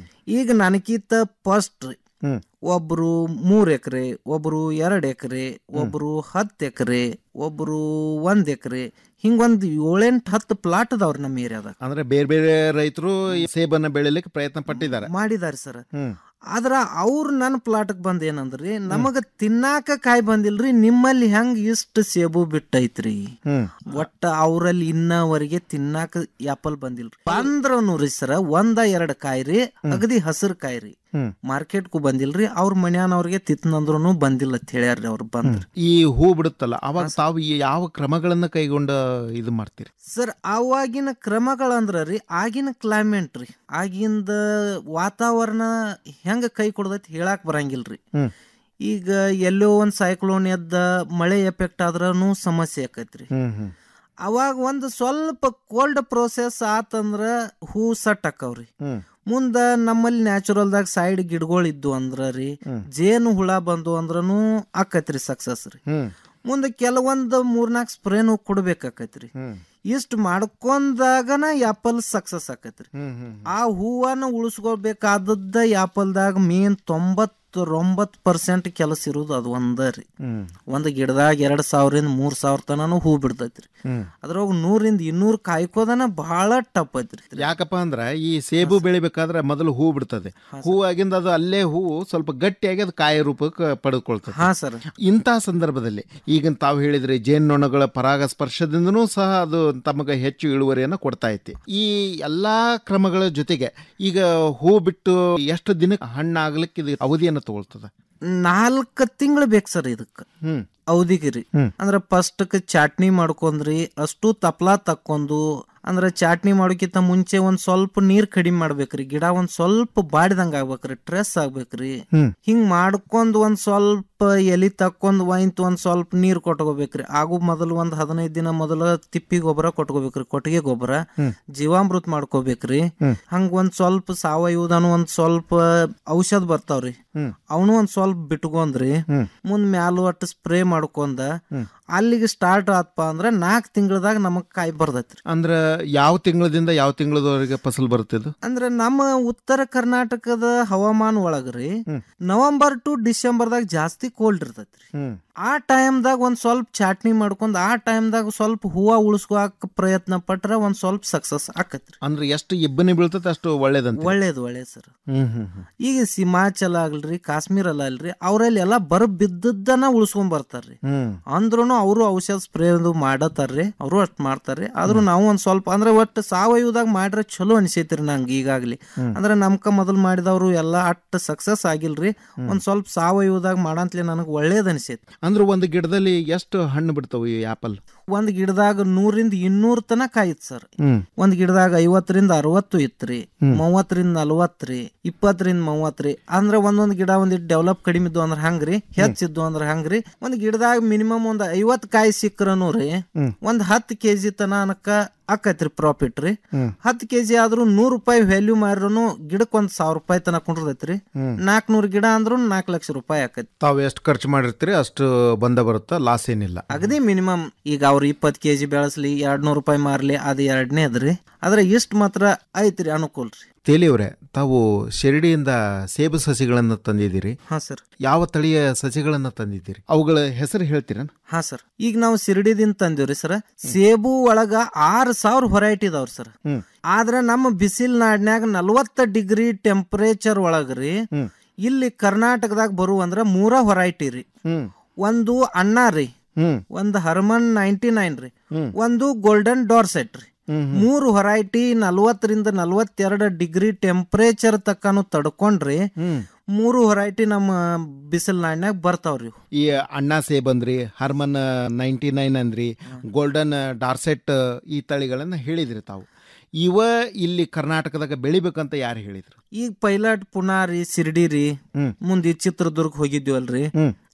ಈಗ ನನಗಿಂತ ಫಸ್ಟ್ ರೀ ಒಬ್ರು ಮೂರ್ ಎಕರೆ ಒಬ್ರು ಎರಡ್ ಎಕರೆ ಒಬ್ರು ಹತ್ತು ಎಕರೆ ಒಬ್ರು ಒಂದ್ ಎಕರೆ ಹಿಂಗೊಂದ್ ಏಳೆಂಟ್ ಹತ್ತು ಪ್ಲಾಟ್ ಅದಾವ್ರಿ ನಮ್ಮ ಏರಿಯಾದಾಗ ಅಂದ್ರೆ ಬೇರೆ ಬೇರೆ ರೈತರು ಈ ಸೇಬನ್ನ ಬೆಳಿಲಿಕ್ಕೆ ಪ್ರಯತ್ನ ಪಟ್ಟಿದ್ದಾರೆ ಮಾಡಿದಾರೆ ಸರ್ ಹ್ಮ್ ಆದ್ರ ಅವ್ರು ನನ್ನ ಪ್ಲಾಟ್ಕ್ ಬಂದ್ ಏನಂದ್ರಿ ನಮಗ ತಿನ್ನಾಕ ಕಾಯಿ ಬಂದಿಲ್ರಿ ನಿಮ್ಮಲ್ಲಿ ಹೆಂಗ್ ಇಷ್ಟ ಸೇಬು ಬಿಟ್ಟೈತ್ರಿ ಹ್ಮ್ ಒಟ್ಟ ಅವ್ರಲ್ಲಿ ಇನ್ನವರೆಗೆ ತಿನ್ನಾಕ ಆಪಲ್ ಬಂದಿಲ್ರಿ ಬಂದ್ರನು ರೀ ಸರ ಒಂದ ಎರಡ್ ಕಾಯಿ ರೀ ಅಗದಿ ಹಸಿರು ಕಾಯಿ ರೀ ಹ್ಮ್. ಮಾರ್ಕೆಟ್ಗೂ ಬಂದಿಲ್ರಿ ಅವ್ರ ಮನ್ಯಾನವ್ರಿಗೆ ತಿತ್ನಂದ್ರೂ ಬಂದಿಲ್ಲ ಅಂತ ಹೇಳ್ಯಾರ್ರಿ ಅವ್ರು ಬಂದ್ರಿ ಈ ಹೂ ಬಿಡುತ್ತಲ್ಲ ಅವಾಗ ತಾವು ಈ ಯಾವ ಕ್ರಮಗಳನ್ನ ಕೈಗೊಂಡ ಇದು ಮಾಡ್ತೀರಿ ಸರ್ ಅವಾಗಿನ ಕ್ರಮಗಳಂದ್ರ ರೀ ಆಗಿನ ಕ್ಲೈಮೇಟ್ ರೀ ಆಗಿಂದ ವಾತಾವರಣ ಹೆಂಗ ಕೈ ಕೊಡದೈತಿ ಹೇಳಾಕ್ ಬರಂಗಿಲ್ರಿ ಹ್ಮ್. ಈಗ ಎಲ್ಲೋ ಒಂದ್ ಸೈಕ್ಲೋನ್ ಎದ್ದ ಮಳೆ ಎಫೆಕ್ಟ್ ಆದ್ರೂ ಸಮಸ್ಯೆ ಆಕೈತ್ರಿ ಹ್ಮ್ ಹ್ಮ್ ಅವಾಗ ಒಂದು ಸ್ವಲ್ಪ ಕೋಲ್ಡ್ ಪ್ರೋಸೆಸ್ ಆತಂದ್ರ ಹೂ ಸಟ್ ಆಕವ್ರಿ ಹ್ಮ್ ಮುಂದ ನಮ್ಮಲ್ಲಿ ನ್ಯಾಚುರಲ್ದಾಗ ಸೈಡ್ ಗಿಡಗಳು ಇದ್ದು ಅಂದ್ರ ರೀ ಜೇನು ಹುಳ ಬಂದು ಅಂದ್ರನು ಆಕೈತ್ರಿ ಸಕ್ಸಸ್ ರೀ ಹ್ಮ್ ಮುಂದೆ ಕೆಲವೊಂದು ಮೂರ್ನಾಲ್ಕು ಸ್ಪ್ರೇನು ಕೊಡ್ಬೇಕಾಕೈತ್ರಿ ಹ್ಮ್ ಇಷ್ಟು ಮಾಡ್ಕೊಂಡಾಗನ ಆಪಲ್ ಸಕ್ಸಸ್ ಆಕೈತ್ರಿ ಹ್ಮ್ ಹ್ಮ್ ಆ ಹೂವನ್ನ ಉಳಿಸ್ಕೋಬೇಕಾದದ್ದ ಆಪಲ್ದಾಗ ಮೇನ್ ತೊಂಬತ್ತು ಒಂಬತ್ ಪರ್ಸೆಂಟ್ ಕೆಲಸ ಇರೋದು ಅದು ಒಂದ ರೀ ಹ್ಮ್ ಒಂದ್ ಗಿಡದಾಗ ಎರಡ್ ಸಾವಿರದಿಂದ ಮೂರ್ ಸಾವಿರ ತನನು ಹೂ ಬಿಡ್ತೈತ್ರಿ ಹ್ಮ್ ಅದ್ರೊಳಗ ನೂರಿಂದ ಇನ್ನೂರ್ ಕಾಯ್ಕೋದನ ಬಹಳ ಟಪ್ ಐತ್ರಿ ಯಾಕಪ್ಪ ಅಂದ್ರ ಈ ಸೇಬು ಬೆಳಿಬೇಕಾದ್ರೆ ಮೊದಲು ಹೂ ಬಿಡ್ತದೆ ಹೂ ಆಗಿಂದ ಅದು ಅಲ್ಲೇ ಹೂ ಸ್ವಲ್ಪ ಗಟ್ಟಿಯಾಗಿ ಅದು ಕಾಯಿ ರೂಪಕ್ಕೆ ಪಡೆದುಕೊಳ್ತದೆ ಹಾ ಸರ್ ಇಂತಹ ಸಂದರ್ಭದಲ್ಲಿ ಈಗ ತಾವು ಹೇಳಿದ್ರಿ ಜೇನ್ನೊಣಗಳ ಪರಾಗ ಸ್ಪರ್ಶದಿಂದನೂ ಸಹ ಅದು ತಮಗೆ ಹೆಚ್ಚು ಇಳುವರಿಯನ್ನು ಕೊಡ್ತಾ ಐತಿ ಈ ಎಲ್ಲಾ ಕ್ರಮಗಳ ಜೊತೆಗೆ ಈಗ ಹೂ ಬಿಟ್ಟು ಎಷ್ಟು ದಿನಕ್ಕೆ ಹಣ್ಣಾಗ್ಲಿಕ್ಕೆ ಇದು ಅವಧಿಯನ್ನು ತಗೊಳ್ತದೆ ನಾಲ್ಕ ತಿಂಗಳು ಬೇಕು ಸರ್ ಇದಕ್ಕ ಹ್ಮ್ ಅವಧಿಗೆ ರೀ ಹ್ಮ್. ಅಂದ್ರ ಫಸ್ಟ್ಕ್ ಚಾಟ್ನಿ ಮಾಡ್ಕೊಂಡ್ರಿ ಅಷ್ಟು ತಪ್ಲಾ ತಕ್ಕೊಂಡು ಅಂದ್ರ ಚಾಟ್ನಿ ಮಾಡೋಕ್ಕಿಂತ ಮುಂಚೆ ಒಂದ್ ಸ್ವಲ್ಪ ನೀರ್ ಕಡಿಮೆ ಮಾಡ್ಬೇಕ್ರಿ ಗಿಡ ಒಂದ್ ಸ್ವಲ್ಪ ಬಾಡಿದಂಗ ಆಗ್ಬೇಕ್ರಿ ಟ್ರೆಸ್ ಆಗ್ಬೇಕ್ರಿ ಹ್ಮ್. ಹಿಂಗ್ ಮಾಡ್ಕೊಂಡ್ ಒಂದ್ ಸ್ವಲ್ಪ ಎಲಿ ತಕ್ಕೊಂಡ್ ಒಯ್ತು ಒಂದ್ ಸ್ವಲ್ಪ ನೀರ್ ಕೊಟ್ಕೋಬೇಕ್ರಿ ಆಗು ಮೊದಲು ಒಂದ್ ಹದಿನೈದ್ ದಿನ ಮೊದಲ ತಿಪ್ಪಿ ಗೊಬ್ಬರ ಕೊಟ್ಕೋಬೇಕ್ರಿ ಕೊಟ್ಟಿಗೆ ಗೊಬ್ಬರ ಹ್ಮ್. ಜೀವಾಮೃತ ಮಾಡ್ಕೋಬೇಕ್ರಿ ಹ್ಮ್. ಹಂಗ ಒಂದ್ ಸ್ವಲ್ಪ ಸಾವಯವದನು ಒಂದ್ ಸ್ವಲ್ಪ ಔಷಧ ಬರ್ತಾವ್ರಿ ಹ್ಮ್. ಅವನು ಒಂದ್ ಸ್ವಲ್ಪ ಬಿಟ್ಕೊಂಡ್ರಿ ಹ್ಮ್. ಮುಂದ್ ಮ್ಯಾಲ ಒಟ್ಟು ಸ್ಪ್ರೇ ಮಾಡ್ಕೊಂಡ ಅಲ್ಲಿಗೆ ಸ್ಟಾರ್ಟ್ ಆತ್ಪ ಅಂದ್ರ ನಾಲ್ಕ್ ತಿಂಗಳದಾಗ ನಮಗ್ ಕಾಯಿ ಬರ್ತೈತ್ರಿ ಅಂದ್ರ ಯಾವ ತಿಂಗಳದಿಂದ ಯಾವ ತಿಂಗಳದವರೆಗೆ ಫಸಲ್ ಬರುತ್ತಿದ್ದು ಅಂದ್ರ ನಮ್ಮ ಉತ್ತರ ಕರ್ನಾಟಕದ ಹವಾಮಾನ ಒಳಗ್ರಿ ನವೆಂಬರ್ ಟು ಡಿಸೆಂಬರ್ದಾಗ ಜಾಸ್ತಿ ಕೋಲ್ಡ್ ಇರ್ತೈತ್ರಿ ಹ್ಮ್ ಆ ಟೈಮ್ದಾಗ ಒಂದ್ ಸ್ವಲ್ಪ ಚಾಟ್ನಿ ಮಾಡ್ಕೊಂಡ್ ಆ ಟೈಮ್ದಾಗ ಸ್ವಲ್ಪ ಹೂವ ಉಳಿಸ್ಕೋಕ್ ಪ್ರಯತ್ನ ಪಟ್ರ ಒಂದ್ ಸ್ವಲ್ಪ ಸಕ್ಸಸ್ ಆಕತ್ರಿ ಅಂದ್ರೆ ಎಷ್ಟು ಇಬ್ಬನಿ ಬೀಳ್ತದೆ ಅಷ್ಟು ಒಳ್ಳೇದಂತ ಒಳ್ಳೇದು ಒಳ್ಳೇದು ಸರ್ ಹ್ಮ್ ಹ್ಮ್ ಹ್ಮ್ ಈಗ ಹಿಮಾಚಲ ಆಗ್ಲ್ರಿ ಕಾಶ್ಮೀರ ಅಲ್ಲ ಅಲ್ರಿ ಅವ್ರಲ್ಲಿ ಎಲ್ಲಾ ಬರ ಬಿದ್ದದ್ದನ್ನ ಉಳಿಸ್ಕೊಂಡ್ ಬರ್ತಾರ್ರಿ ಹ್ಮ್ ಅಂದ್ರೂ ಅವರು ಔಷಧ ಸ್ಪ್ರೇ ಮಾಡತಾರ್ರಿ ಅವರು ಅಷ್ಟ್ ಮಾಡ್ತಾರ್ರಿ ಆದ್ರೂ ನಾವು ಒಂದ್ ಸ್ವಲ್ಪ ಅಂದ್ರೆ ಒಟ್ಟು ಸಾವಯವದಾಗ ಮಾಡ್ರೆ ಚಲೋ ಅನಿಸೈತ್ರಿ ನಂಗೆ ಈಗಾಗ್ಲಿ ಅಂದ್ರೆ ನಮ್ಕ ಮೊದಲ್ ಮಾಡಿದವ್ರು ಎಲ್ಲಾ ಅಟ್ ಸಕ್ಸಸ್ ಆಗಿಲ್ರಿ ಒಂದ್ ಸ್ವಲ್ಪ ಸಾವಯವದಾಗ ಮಾಡಂತ್ಲೆ ನನಗ್ ಒಳ್ಳೇದ್ ಅನಿಸೈತಿ ಅಂದ್ರೆ ಒಂದು ಗಿಡದಲ್ಲಿ ಎಷ್ಟು ಹಣ್ಣು ಬಿಡ್ತಾವೆ ಈ ಆಪಲ್ ಒಂದ್ ಗಿಡದಾಗ ನೂರಿಂದ ಇನ್ನೂರ್ ತನಕ ಆಯ್ತು ಸರ್ ಹ್ಮ್ ಒಂದ್ ಗಿಡದಾಗ ಐವತ್ತರಿಂದ ಅರವತ್ತು ಇತ್ರಿ ಹ್ಮ್. ಮೂವತ್ತರಿಂದ ನಲವತ್ತ್ರಿ ಇಪ್ಪತ್ತರಿಂದ ಮೂವತ್ತ್ರಿ ಅಂದ್ರ ಒಂದೊಂದ್ ಗಿಡ ಒಂದಿಟ್ಟು ಡೆವಲಪ್ ಕಡಿಮೆ ಇದ್ದು ಅಂದ್ರ ಹಂಗ್ರಿ ಹೆಚ್ಚಿದ್ದು ಅಂದ್ರ ಹಂಗ್ರಿ ಒಂದ್ ಗಿಡದಾಗ ಮಿನಿಮಮ್ ಒಂದ್ ಐವತ್ ಕಾಯಿ ಸಿಕ್ರನು ರೀ ಹ್ಮ್. ಒಂದ್ ಹತ್ತು ಕೆಜಿ ತನ ಅನಕ ಆಕೈತ್ರಿ ಪ್ರಾಫಿಟ್ ರೀ ಹ್ಮ್. ಹತ್ತು ಕೆಜಿ ಆದ್ರೂ ನೂರ್ ರೂಪಾಯಿ ವ್ಯಾಲ್ಯೂ ಮಾರಿದ್ರು ಗಿಡಕ್ಕೆ ಒಂದ್ ಸಾವಿರ ರೂಪಾಯಿ ತನಕ ಕುಂಡ್ರದೈತ್ರಿ ಹ್ಮ್. ನಾಲ್ಕನೂರ್ ಗಿಡ ಅಂದ್ರೂ ನಾಲ್ಕು ಲಕ್ಷ ರೂಪಾಯಿ ಆಕೈತಿ ತಾವು ಎಷ್ಟು ಖರ್ಚು ಮಾಡಿರ್ತೀರಿ ಅಷ್ಟು ಬಂದ ಬರುತ್ತಾ ಲಾಸ್ ಏನಿಲ್ಲ ಅಗದಿ ಮಿನಿಮಮ್ ಈಗ ಅವ್ರು ಇಪ್ಪತ್ತು ಕೆಜಿ ಬೆಳೆಸ್ಲಿ ಎರಡ್ ನೂರ್ ರೂಪಾಯಿ ಮಾರ್ಲಿ ಅದು ಎರಡನೇ ಅದ್ರಿ ಆದ್ರೆ ಇಷ್ಟ ಮಾತ್ರ ಐತ್ರಿ ಅನುಕೂಲ ರೀ ತೇಲಿಯವ್ರೆ ತಾವು ಶಿರಡಿಯಿಂದ ಸೇಬು ಸಸಿಗಳನ್ನು ತಂದಿದ್ದೀರಿ ಹಾ ಸರ್ ಯಾವ ತಳಿಯ ಸಸಿಗಳನ್ನು ತಂದಿದ್ದೀರಿ ಅವುಗಳ ಹೆಸರು ಹೇಳ್ತೀರಾ ಹಾ ಸರ್ ಈಗ ನಾವು ಸಿರಡಿದಿಂದ ತಂದಿವ್ರಿ ಸರ್ ಸೇಬು ಒಳಗ ಆರ್ ಸಾವಿರ ಹೊರೈಟಿ ಇದಾವ್ರಿ ಸರ್ ಹ್ಮ್. ಆದ್ರೆ ನಮ್ಮ ಬಿಸಿಲ್ ನಾಡ್ನ್ಯಾಗ ನಲವತ್ತ ಡಿಗ್ರಿ ಟೆಂಪರೇಚರ್ ಒಳಗ್ರಿ ಹ್ಮ್. ಇಲ್ಲಿ ಕರ್ನಾಟಕದಾಗ ಬರುವಂದ್ರ ಮೂರ ಹೊರೈಟಿ ರೀ ಹ್ಮ್ ಒಂದು ಅಣ್ಣ ರೀ ಹ್ಮ್ ಒಂದು ಹರ್ಮನ್ ನೈಂಟಿ ನೈನ್ ರೀ ಹ್ಮ್. ಒಂದು ಗೋಲ್ಡನ್ ಡಾರ್ಸೆಟ್ ರೀ ಹ್ಮ್ ಹ್ಮ್. ಮೂರು ಹೊರೈಟಿ ನಲವತ್ತರಿಂದ ನಲವತ್ತೆರಡು ಡಿಗ್ರಿ ಟೆಂಪರೇಚರ್ ತಕ್ಕನು ತಡ್ಕೊಂಡ್ರಿ ಹ್ಮ್ ಮೂರು ಹೊರೈಟಿ ನಮ್ಮ ಬಿಸಿಲ್ ನಾಡ್ನ್ಯಾಗ ಬರ್ತಾವ್ರಿ ಇವು. ಈ ಅಣ್ಣಾ ಸೇಬ್ ಅಂದ್ರಿ ಹರ್ಮನ್ ನೈಂಟಿ ನೈನ್ ಅಂದ್ರಿ ಗೋಲ್ಡನ್ ಡಾರ್ಸೆಟ್ ಈ ತಳಿಗಳನ್ನ ಹೇಳಿದ್ರಿ ತಾವು ಇವ ಇಲ್ಲಿ ಕರ್ನಾಟಕದಾಗ ಬೆಳಿಬೇಕಂತ ಯಾರು ಹೇಳಿದ್ರು ಈಗ ಪೈಲಟ್ ಪುನಾ ರೀ ಶಿರ್ಡಿ ರೀ ಹ್ಮ್. ಮುಂದೆ ಚಿತ್ರದುರ್ಗ ಹೋಗಿದ್ವಲ್ರಿ ಹ್ಮ್.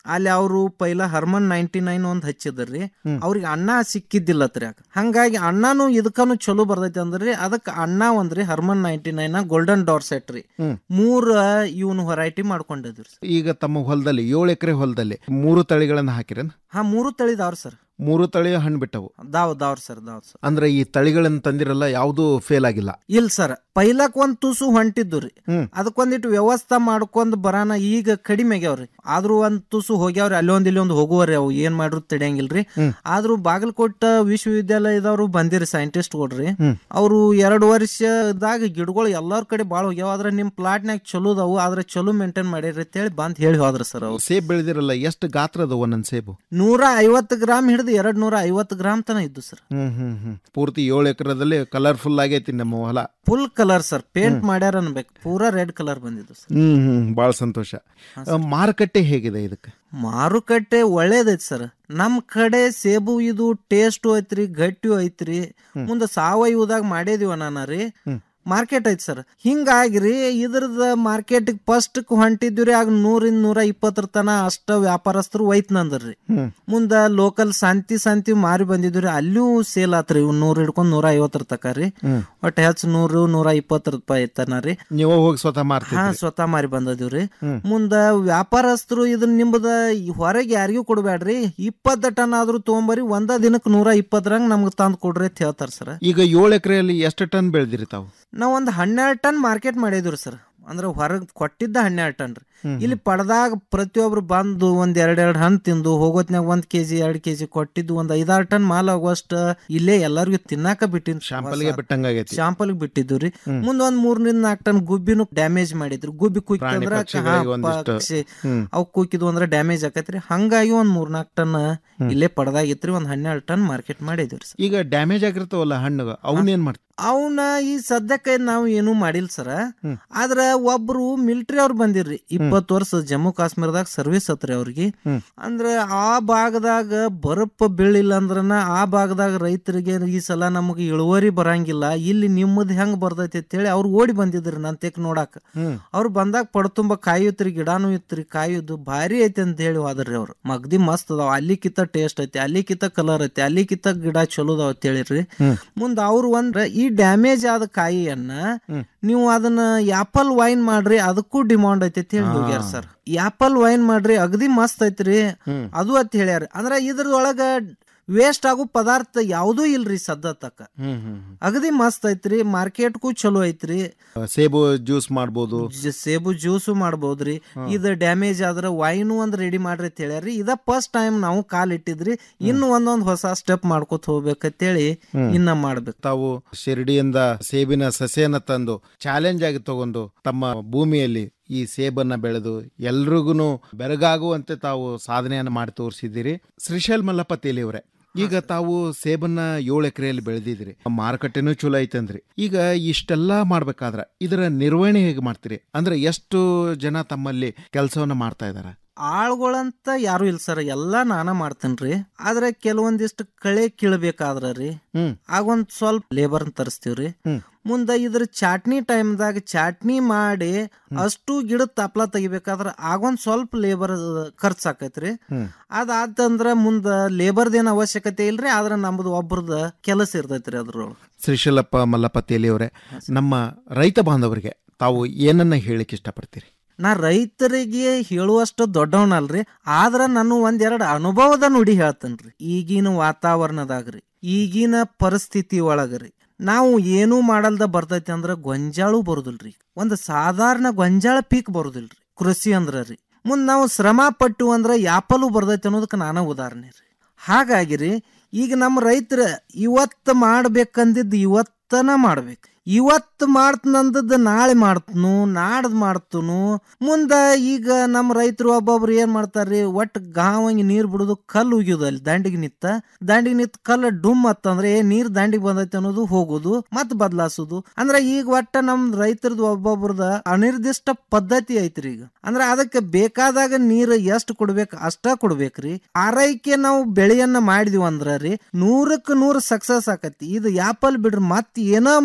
ಅಲ್ಲಿ ಅವರು ಪೈಲ ಹರ್ಮನ್ ನೈಂಟಿ ನೈನ್ ಒಂದ್ ಹಚ್ಚಿದ್ರಿ ಅವ್ರಿಗೆ ಅಣ್ಣ ಸಿಕ್ಕಿದ್ದಿಲ್ಲತ್ರಿ ಯಾಕ ಹಂಗಾಗಿ ಅಣ್ಣನು ಇದಕ್ಕನು ಚಲೋ ಬರ್ತೈತಿ ಅಂದ್ರಿ ಅದಕ್ಕೆ ಅಣ್ಣ ಒಂದ್ರಿ Harman ninety nine golden Dorset ರೀ ಹ್ಮ್. ಮೂರ್ ಇವನು ವೆರೈಟಿ ಮಾಡ್ಕೊಂಡಿದ್ರಿ ಈಗ ತಮ್ಮ ಹೊಲದಲ್ಲಿ ಏಳು ಎಕರೆ ಹೊಲದಲ್ಲಿ ಮೂರು ತಳಿಗಳನ್ನ ಹಾಕಿರೇನ್ ಹಾ ಮೂರು ತಳಿದಾವ್ರ ಸರ್ ಮೂರು ತಳಿ ಹಣ್ಣು ಬಿಟ್ಟವು ದಾವ್ ದಾವ್ರ ಸರ್ ದಾವ್ ಸರ್ ಅಂದ್ರೆ ಈ ತಳಿಗಳನ್ನ ತಂದಿರಲ್ಲ ಯಾವುದು ಫೇಲ್ ಆಗಿಲ್ಲ ಇಲ್ ಸರ್ ಪೈಲಕ್ ಒಂದ್ ತುಸು ಹೊಂಟಿದ್ದು ರೀ ಅದಕ್ಕೊಂದಿಟ್ಟು ವ್ಯವಸ್ಥೆ ಮಾಡ್ಕೊಂಡ್ ಬರಾನ ಈಗ ಕಡಿಮೆ ಆಗ್ಯಾವ್ರಿ ಆದ್ರೂ ಒಂದ್ ತುಸು ಹೋಗ್ಯಾವ್ರಿ ಅಲ್ಲಿ ಒಂದ್ ಇಲ್ಲಿ ಒಂದ್ ಹೋಗುವರಿ ಅವು ಏನ್ ಮಾಡ್ರು ತಡಿಯಂಗಿಲ್ರಿ ಆದ್ರೂ ಬಾಗಲಕೋಟ ವಿಶ್ವವಿದ್ಯಾಲಯದವ್ರು ಬಂದಿರಿ ಸೈಂಟಿಸ್ಟ್ ಕೊಡ್ರಿ ಅವ್ರು ಎರಡು ವರ್ಷದಾಗ ಗಿಡಗಳು ಎಲ್ಲಾರ್ ಕಡೆ ಬಾಳ ಹೋಗ್ಯಾವ ಆದ್ರೆ ನಿಮ್ ಪ್ಲಾಟ್ನಾಗ ಚಲೋದವು ಆದ್ರೆ ಚಲೋ ಮೇಂಟೈನ್ ಮಾಡಿರಿ ಅಂತ ಹೇಳಿ ಬಂದ್ ಹೇಳಿ ಹೋದ್ರ ಸರ್ ಅವ್ರು ಸೇಬ್ ಬೆಳೆದಿರಲ್ಲ ಎಷ್ಟು ಗಾತ್ರದ ಒಂದೊಂದ್ ಸೇಬು ನೂರ ಐವತ್ತು ಗ್ರಾಮ್ ಹಿಡಿದು ಎರಡ್ ನೂರ ಐವತ್ತು ಗ್ರಾಮ್ ತನ ಇದ್ದು ಸರ್ ಹ್ಮ್ ಹ್ಮ್ ಹ್ಮ್ ಪೂರ್ತಿ ಏಳು ಎಕರೆದಲ್ಲಿ ಕಲರ್ಫುಲ್ ಆಗೈತಿ ನಮ್ಮ ಹೊಲ ಫುಲ್ ಕಲರ್ ಸರ್ ಪೇಂಟ್ ಮಾಡ್ಯಾರ ಅನ್ಬೇಕು ಪೂರಾ ರೆಡ್ ಕಲರ್ ಬಂದಿದ್ದು ಸರ್ ಹ್ಮ್ ಹ್ಮ್ ಬಹಳ ಸಂತೋಷ ಆ, ಮಾರುಕಟ್ಟೆ ಹೇಗಿದೆ ಇದಕ್ಕೆ ಮಾರುಕಟ್ಟೆ ಒಳ್ಳೇದೈತಿ ಸರ್ ನಮ್ ಕಡೆ ಸೇಬು ಇದು ಟೇಸ್ಟ್ ಐತ್ರಿ ಗಟ್ಟಿ ಐತ್ರಿ ಮುಂದ ಸಾವಯವದಾಗ ಮಾಡಿದೀವ ನಾನ ರೀ ಮಾರ್ಕೆಟ್ ಐತಿ ಸರ್ ಹಿಂಗಾಗಿರಿ ಇದ್ರದ ಮಾರ್ಕೆಟ್ ಫಸ್ಟ್ ಹೊಂಟಿದ್ವಿ ರೀ ಆಗ ನೂರಿಂದ ನೂರ ಇಪ್ಪತ್ತರ ತನ ಅಷ್ಟ ವ್ಯಾಪಾರಸ್ಥರು ಒಯ್ತ್ ನಂದ್ರಿ ಮುಂದ ಲೋಕಲ್ ಸಂತಿ ಸಂತಿ ಮಾರಿ ಬಂದಿದ್ವಿ ಅಲ್ಲಿಯೂ ಸೇಲ್ ಆತ್ರಿ ಇವ್ ನೂರ್ ಹಿಡ್ಕೊಂಡ್ ನೂರ ಐವತ್ತರ ತಕ ರೀ ಒಟ್ಟ ಹೆಚ್ಚು ನೂರು ನೂರ ಇಪ್ಪತ್ತರ ರೂಪಾಯಿ ತನ ರೀ ನೀವು ಹೋಗಿ ಸ್ವತಃ ಹಾ ಮಾರ್ತೀರಿ ಸ್ವತಃ ಮಾರಿ ಬಂದದಿವ್ರಿ ಮುಂದ ವ್ಯಾಪಾರಸ್ಥರು ಇದನ್ನ ನಿಮ್ದ ಹೊರಗೆ ಯಾರಿಗೂ ಕೊಡ್ಬೇಡ್ರಿ ಇಪ್ಪತ್ತ ಟನ್ ಆದ್ರೂ ತೊಗೊಂಬರಿ ಒಂದ ದಿನಕ್ಕೆ ನೂರ ಇಪ್ಪತ್ತರಂಗ್ ನಮ್ಗೆ ತಂದ್ ಕೊಡ್ರಿ ಅಂತ ಹೇಳ್ತಾರ ಸರ್ ಈಗ ಏಳು ಎಕರೆಯಲ್ಲಿ ಎಷ್ಟು ಟನ್ ಬೆಳೆದಿರಿ ತಾವು ನಾವ್ ಒಂದ್ ಹನ್ನೆರಡು ಟನ್ ಮಾರ್ಕೆಟ್ ಮಾಡಿದ್ವಿ ಸರ್ ಅಂದ್ರೆ ಹೊರಗ್ ಕೊಟ್ಟಿದ್ದ ಹನ್ನೆರಡು ಟನ್ ರೀ ಇಲ್ಲಿ ಪಡ್ದಾಗ ಪ್ರತಿಯೊಬ್ರು ಬಂದು ಒಂದ್ ಎರಡ್ ಎರಡ್ ಹಣ್ಣು ತಿಂದು ಹೋಗೋತ್ನಾಗ ಒಂದ್ ಕೆಜಿ ಎರಡ್ ಕೆಜಿ ಕೊಟ್ಟಿದ್ದು ಒಂದ್ ಐದಾರು ಟನ್ ಮಾಲ್ ಆಗುವಷ್ಟ ಇಲ್ಲೇ ಎಲ್ಲರಿಗೂ ತಿನ್ನಾಕ ಬಿಟ್ಟಿನ್ ಶಾಂಪಲ್ಗೆ ಬಿಟ್ಟಂಗಾಗೈತಿ ಶಾಂಪಲ್ ಬಿಟ್ಟಿದ್ದು ರೀ ಮುಂದ್ ಒಂದ್ ಮೂರ್ನಿಂದ ನಾಲ್ಕು ಟನ್ ಗುಬ್ಬಿನೂ ಡ್ಯಾಮೇಜ್ ಮಾಡಿದ್ರು ಗುಬ್ಬಿ ಕುಯ್ತಂದ್ರ ಪಕ್ಷಿಗಳಿಗೆ ಒಂದಿಷ್ಟು. ಹ್ಮ್. ಅವ್ ಕುಯ್ಕಿದ್ವು ಅಂದ್ರ ಡ್ಯಾಮೇಜ್ ಆಕೈತ್ರಿ ಹಂಗಾಗಿ ಒಂದ್ ಮೂರ್ ನಾಲ್ಕು ಟನ್ ಇಲ್ಲೇ ಪಡ್ದಾಗಿತ್ರಿ ಒಂದ್ ಹನ್ನೆರಡು ಟನ್ ಮಾರ್ಕೆಟ್ ಮಾಡಿದ್ವಿ ಸರ್ ಈಗ ಡ್ಯಾಮೇಜ್ ಆಗಿರ್ತಾವಲ್ಲ ಹಣ್ಣು ಅವನ್ನೇನ್ ಮಾಡ್ತೀವಿ ಅವನ್ನ ಈ ಸದ್ಯಕ್ಕೆ ನಾವು ಏನು ಮಾಡಿಲ್ಲ ಸರ ಆದ್ರ ಒಬ್ರು ಮಿಲಿಟರಿ ಅವ್ರು ಬಂದಿರ್ರಿ ಇಪ್ಪತ್ತು ವರ್ಷ ಜಮ್ಮು ಕಾಶ್ಮೀರದಾಗ ಸರ್ವಿಸ್ ಹತ್ರಿ ಅವ್ರಿಗೆ ಅಂದ್ರ ಆ ಭಾಗದಾಗ ಬರಪ್ಪ ಬೀಳಿಲ್ಲ ಅಂದ್ರನ ಆ ಭಾಗದಾಗ ರೈತರಿಗೆ ಈ ಸಲ ನಮಗೆ ಇಳುವರಿ ಬರಂಗಿಲ್ಲ ಇಲ್ಲಿ ನಿಮ್ಮದ್ ಹೆಂಗ್ ಬರ್ತೈತಿ ಅಂತೇಳಿ ಅವ್ರು ಓಡಿ ಬಂದಿದ್ರಿ ನನ್ ತೆಕ್ ನೋಡಾಕ ಅವ್ರು ಬಂದಾಗ ಪಡ್ತುಂಬ ಕಾಯಿ ಇತ್ರಿ ಗಿಡಾನು ಇತ್ರಿ ಕಾಯುದು ಭಾರಿ ಐತಿ ಅಂತ ಹೇಳಿ ಹೋದ್ರಿ ಅವ್ರು ಮಗ್ದಿ ಮಸ್ತ್ ಅದಾವ ಅಲ್ಲಿಕಿತ್ತ ಟೇಸ್ಟ್ ಐತಿ ಅಲ್ಲಿಕಿತ್ತ ಕಲರ್ ಐತಿ ಅಲ್ಲಿಕಿತ್ತ ಗಿಡ ಚಲೋ ಅದಾವ ಅಂತ ಹೇಳಿರಿ ಮುಂದ ಅವ್ರು ಒಂದ್ ಈ ಡ್ಯಾಮೇಜ್ ಆದ ಕಾಯಿಯನ್ನ ನೀವು ಅದನ್ನ ಆಪಲ್ ವೈನ್ ಮಾಡ್ರಿ ಅದಕ್ಕೂ ಡಿಮಾಂಡ್ ಐತಿ ಅಂತ ಹೇಳಿ ಹೋಗ್ಯಾರ ಸರ್ ಆಪಲ್ ವೈನ್ ಮಾಡ್ರಿ ಅಗದಿ ಮಸ್ತ್ ಐತ್ರಿ ಅದು ಅಂತ ಹೇಳ್ಯಾರ ಅಂದ್ರ ಇದ್ರದೊಳಗ ವೇಸ್ಟ್ ಆಗೋ ಪದಾರ್ಥ ಯಾವುದೂ ಇಲ್ರಿ ಸದ್ದ ತಕ್ಕ ಹ್ಮ್ ಹ್ಮ್ ಅಗದಿ ಮಸ್ತ್ ಐತ್ರಿ ಮಾರ್ಕೆಟ್ಗೂ ಚಲೋ ಐತ್ರಿ ಸೇಬು ಜ್ಯೂಸ್ ಮಾಡ್ಬೋದು ಜ- ಸೇಬು ಜ್ಯೂಸು ಮಾಡ್ಬೋದ್ರಿ ಇದು ಡ್ಯಾಮೇಜ್ ಆದ್ರ ವೈನು ಒಂದ್ ರೆಡಿ ಮಾಡ್ರಿ ಅಂತ ಹೇಳ್ಯಾರಿ ಇದ ಫಸ್ಟ್ ಟೈಮ್ ನಾವು ಕಾಲ್ ಇಟ್ಟಿದ್ರಿ ಇನ್ನು ಒಂದೊಂದ್ ಹೊಸ ಸ್ಟೆಪ್ ಮಾಡ್ಕೊತ ಹೋಗ್ಬೇಕಂತೇಳಿ ಇನ್ನ ಮಾಡ್ಬೇಕು ತಾವು ಶಿರಡಿಯಿಂದ ಸೇಬಿನ ಸಸ್ಯನ ತಂದು ಚಾಲೆಂಜ್ ಆಗಿ ತಗೊಂಡು ತಮ್ಮ ಭೂಮಿಯಲ್ಲಿ ಈ ಸೇಬನ್ನ ಬೆಳೆದು ಎಲ್ರಿಗೂ ಬೆರಗಾಗುವಂತೆ ತಾವು ಸಾಧನೆಯನ್ನು ಮಾಡಿ ತೋರಿಸಿದ್ದೀರಿ ಶ್ರೀಶೈಲ್ ಮಲ್ಲಪ್ಪ ತೇಲಿಯವರೇ ಈಗ ತಾವು ಸೇಬನ್ನ ಏಳು ಎಕರೆಯಲ್ಲಿ ಬೆಳೆದಿದ್ರಿ ಮಾರುಕಟ್ಟೆನೂ ಚಲೋ ಐತಂದ್ರಿ ಈಗ ಇಷ್ಟೆಲ್ಲ ಮಾಡ್ಬೇಕಾದ್ರ ಇದರ ನಿರ್ವಹಣೆ ಹೇಗೆ ಮಾಡ್ತೀರಿ ಅಂದ್ರೆ ಎಷ್ಟು ಜನ ತಮ್ಮಲ್ಲಿ ಕೆಲಸವನ್ನ ಮಾಡ್ತಾ ಇದಾರ ಆಳ್ಗಳಂತ ಯಾರು ಇಲ್ಲ ಸರ್ ಎಲ್ಲಾ ನಾನ ಮಾಡ್ತೇನ್ರಿ ಆದ್ರೆ ಕೆಲವೊಂದಿಷ್ಟು ಕಳೆ ಕೀಳ್ಬೇಕಾದ್ರ ರೀ ಆಗೊಂದ್ ಸ್ವಲ್ಪ ಲೇಬರ್ ತರಿಸ್ತೀವ್ರಿ ಮುಂದ ಇದ್ರ ಚಾಟ್ನಿ ಟೈಮ್ದಾಗ ಚಾಟ್ನಿ ಮಾಡಿ ಅಷ್ಟು ಗಿಡದ ತಪ್ಲ ತೆಗಿಬೇಕಾದ್ರ ಆಗೊಂದ್ ಸ್ವಲ್ಪ ಲೇಬರ್ ಖರ್ಚ್ ಆಕೈತ್ರಿ ಅದಾತಂದ್ರ ಮುಂದ ಲೇಬರ್ದೇನ್ ಅವಶ್ಯಕತೆ ಇಲ್ರಿ ಆದ್ರ ನಮ್ದು ಒಬ್ರದ ಕೆಲಸ ಇರ್ತೈತ್ರಿ ಅದ್ರೊಳಗ ಶ್ರೀಶೈಲಪ್ಪ ಮಲ್ಲಪ್ಪ ತೇಲಿಯವರೇ ನಮ್ಮ ರೈತ ಬಾಂಧವರಿಗೆ ತಾವು ಏನನ್ನ ಹೇಳಿಕ್ ಇಷ್ಟಪಡ್ತೀರಿ ನಾ ರೈತರಿಗೆ ಹೇಳುವಷ್ಟು ದೊಡ್ಡವನಲ್ರಿ ಆದ್ರ ನಾನು ಒಂದೆರಡು ಅನುಭವದ ನುಡಿ ಹೇಳ್ತೇನ್ರಿ ಈಗಿನ ವಾತಾವರಣದಾಗ್ರಿ ಈಗಿನ ಪರಿಸ್ಥಿತಿ ಒಳಗ್ರಿ ನಾವು ಏನೂ ಮಾಡಲ್ದ ಬರ್ತೈತಿ ಅಂದ್ರ ಗೊಂಜಾಳು ಬರುದಿಲ್ರಿ ಒಂದು ಸಾಧಾರಣ ಗೊಂಜಾಳ ಪೀಕ್ ಬರುದಿಲ್ರಿ ಕೃಷಿ ಅಂದ್ರ ರೀ ಮುಂದ್ ನಾವು ಶ್ರಮ ಪಟ್ಟು ಅಂದ್ರ ಯಾಪಲು ಬರ್ತೈತಿ ಅನ್ನೋದಕ್ಕೆ ನಾನ ಉದಾಹರಣೆ ರೀ ಹಾಗಾಗಿ ರೀ ಈಗ ನಮ್ಮ ರೈತರ ಇವತ್ತು ಮಾಡ್ಬೇಕಂದಿದ್ದು ಇವತ್ತನ ಮಾಡ್ಬೇಕು ಇವತ್ತು ಮಾಡ್ತನಂದದ್ದು ನಾಳೆ ಮಾಡ್ತನು ನಾಡ್ದು ಮಾಡ್ತನು ಮುಂದ ಈಗ ನಮ್ಮ ರೈತರು ಒಬ್ಬೊಬ್ರು ಏನ್ ಮಾಡ್ತಾರ್ರಿ ಒಟ್ಟು ಗಾವಂಗಿ ನೀರ್ ಬಿಡುದು ಕಲ್ಲು ಉಗಿಯೋದು ಅಲ್ಲಿ ದಂಡಿಗೆ ನಿತ್ತ ದಂಡಿಗೆ ನಿಂತ ಕಲ್ಲು ಡುಮ್ ಅತ್ತಂದ್ರೆ ಏ ನೀರ್ ದಂಡಿಗೆ ಬಂದೈತೆ ಅನ್ನೋದು ಹೋಗುದು ಮತ್ ಬದಲಾಸುದು ಅಂದ್ರೆ ಈಗ ಒಟ್ಟ ನಮ್ ರೈತರದು ಒಬ್ಬೊಬ್ರದ ಅನಿರ್ದಿಷ್ಟ ಪದ್ಧತಿ ಐತ್ರಿ ಈಗ ಅಂದ್ರೆ ಅದಕ್ಕೆ ಬೇಕಾದಾಗ ನೀರ್ ಎಷ್ಟು ಕೊಡ್ಬೇಕು ಅಷ್ಟ ಕೊಡ್ಬೇಕ್ರಿ ಆರೈಕೆ ನಾವು ಬೆಳೆಯನ್ನ ಮಾಡಿದ್ವಿ ಅಂದ್ರ ರೀ ನೂರಕ್ಕೆ ನೂರು ಸಕ್ಸಸ್ ಆಕತಿ ಇದು ಯಾಪಲ್ ಬಿಡ್ರಿ ಮತ್ ಏನೋ ಮಾಡ್ರು ನಮ್ಗೆ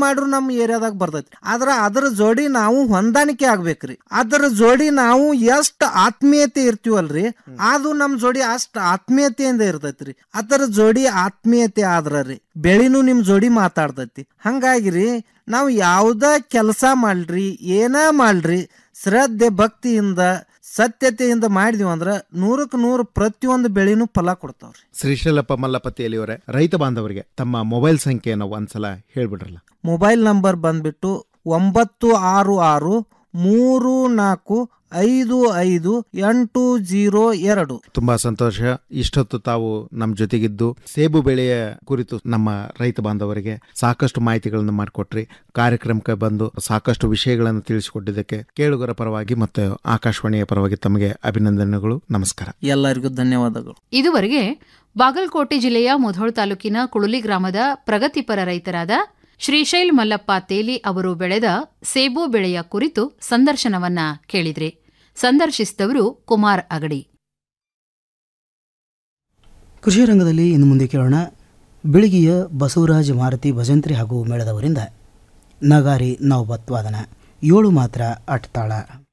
ನಮ್ಮ ಏರಿಯಾದಾಗ ಬರ್ತೈತಿ ಆದ್ರ ಅದ್ರ ಜೋಡಿ ನಾವು ಹೊಂದಾಣಿಕೆ ಆಗ್ಬೇಕ್ರಿ ಅದ್ರ ಜೋಡಿ ನಾವು ಎಷ್ಟ್ ಆತ್ಮೀಯತೆ ಇರ್ತೀವಲ್ರಿ ಅದು ನಮ್ ಜೋಡಿ ಅಷ್ಟ್ ಆತ್ಮೀಯತೆಯಿಂದ ಇರ್ತೈತ್ರಿ ಅದರ ಜೋಡಿ ಆತ್ಮೀಯತೆ ಆದ್ರ ರೀ ಬೆಳಿನೂ ನಿಮ್ ಜೋಡಿ ಮಾತಾಡ್ತೈತಿ ಹಂಗಾಗಿರಿ ನಾವು ಯಾವ್ದ ಕೆಲಸ ಮಾಡ್ರಿ ಏನ ಮಾಡ್ರಿ ಶ್ರದ್ಧೆ ಭಕ್ತಿಯಿಂದ ಸತ್ಯತೆಯಿಂದ ಮಾಡಿದ್ವಿ ಅಂದ್ರ ನೂರಕ್ಕೆ ನೂರು ಪ್ರತಿಯೊಂದು ಬೆಳೆನೂ ಫಲ ಕೊಡ್ತಾವ್ರಿ ಶ್ರೀಶೈಲಪ್ಪ ಮಲ್ಲಪ್ಪ ತೇಲಿಯವರೇ ರೈತ ಬಾಂಧವರಿಗೆ ತಮ್ಮ ಮೊಬೈಲ್ ಸಂಖ್ಯೆಯನ್ನು ಒಂದ್ಸಲ ಹೇಳ್ಬಿಡ್ರಲ್ಲ ಮೊಬೈಲ್ ನಂಬರ್ ಬಂದ್ಬಿಟ್ಟು ಒಂಬತ್ತು ಆರು ಆರು ಮೂರು ನಾಲ್ಕು ಐದು ಐದು ಎಂಟು ಜೀರೋ ಎರಡು ತುಂಬಾ ಸಂತೋಷ ಇಷ್ಟೊತ್ತು ತಾವು ನಮ್ಮ ಜೊತೆಗಿದ್ದು ಸೇಬು ಬೆಳೆಯ ಕುರಿತು ನಮ್ಮ ರೈತ ಬಾಂಧವರಿಗೆ ಸಾಕಷ್ಟು ಮಾಹಿತಿಗಳನ್ನು ಮಾಡಿಕೊಟ್ರಿ ಕಾರ್ಯಕ್ರಮಕ್ಕೆ ಬಂದು ಸಾಕಷ್ಟು ವಿಷಯಗಳನ್ನು ತಿಳಿಸಿಕೊಟ್ಟಿದ್ದಕ್ಕೆ ಕೇಳುಗರ ಪರವಾಗಿ ಮತ್ತು ಆಕಾಶವಾಣಿಯ ಪರವಾಗಿ ತಮಗೆ ಅಭಿನಂದನೆಗಳು ನಮಸ್ಕಾರ ಎಲ್ಲರಿಗೂ ಧನ್ಯವಾದಗಳು ಇದುವರೆಗೆ ಬಾಗಲಕೋಟೆ ಜಿಲ್ಲೆಯ ಮುಧೋಳ್ ತಾಲೂಕಿನ ಕುಳುಲಿ ಗ್ರಾಮದ ಪ್ರಗತಿಪರ ರೈತರಾದ ಶ್ರೀಶೈಲ್ ಮಲ್ಲಪ್ಪ ತೇಲಿ ಅವರು ಬೆಳೆದ ಸೇಬು ಬೆಳೆಯ ಕುರಿತು ಸಂದರ್ಶನವನ್ನ ಕೇಳಿದ್ರಿ ಸಂದರ್ಶಿಸಿದವರು ಕುಮಾರ್ ಅಗಡಿ ಕೃಷಿ ರಂಗದಲ್ಲಿ ಇನ್ನು ಮುಂದೆ ಕೇಳೋಣ ಬೆಳಗಿಯ ಬಸವರಾಜ ಮಾರುತಿ ಭಜಂತ್ರಿ ಹಾಗೂ ಮೇಳದವರಿಂದ ನಗಾರಿ ನವಬತ್ ವಾದನ ಏಳು ಮಾತ್ರ ಅಟ್ತಾಳ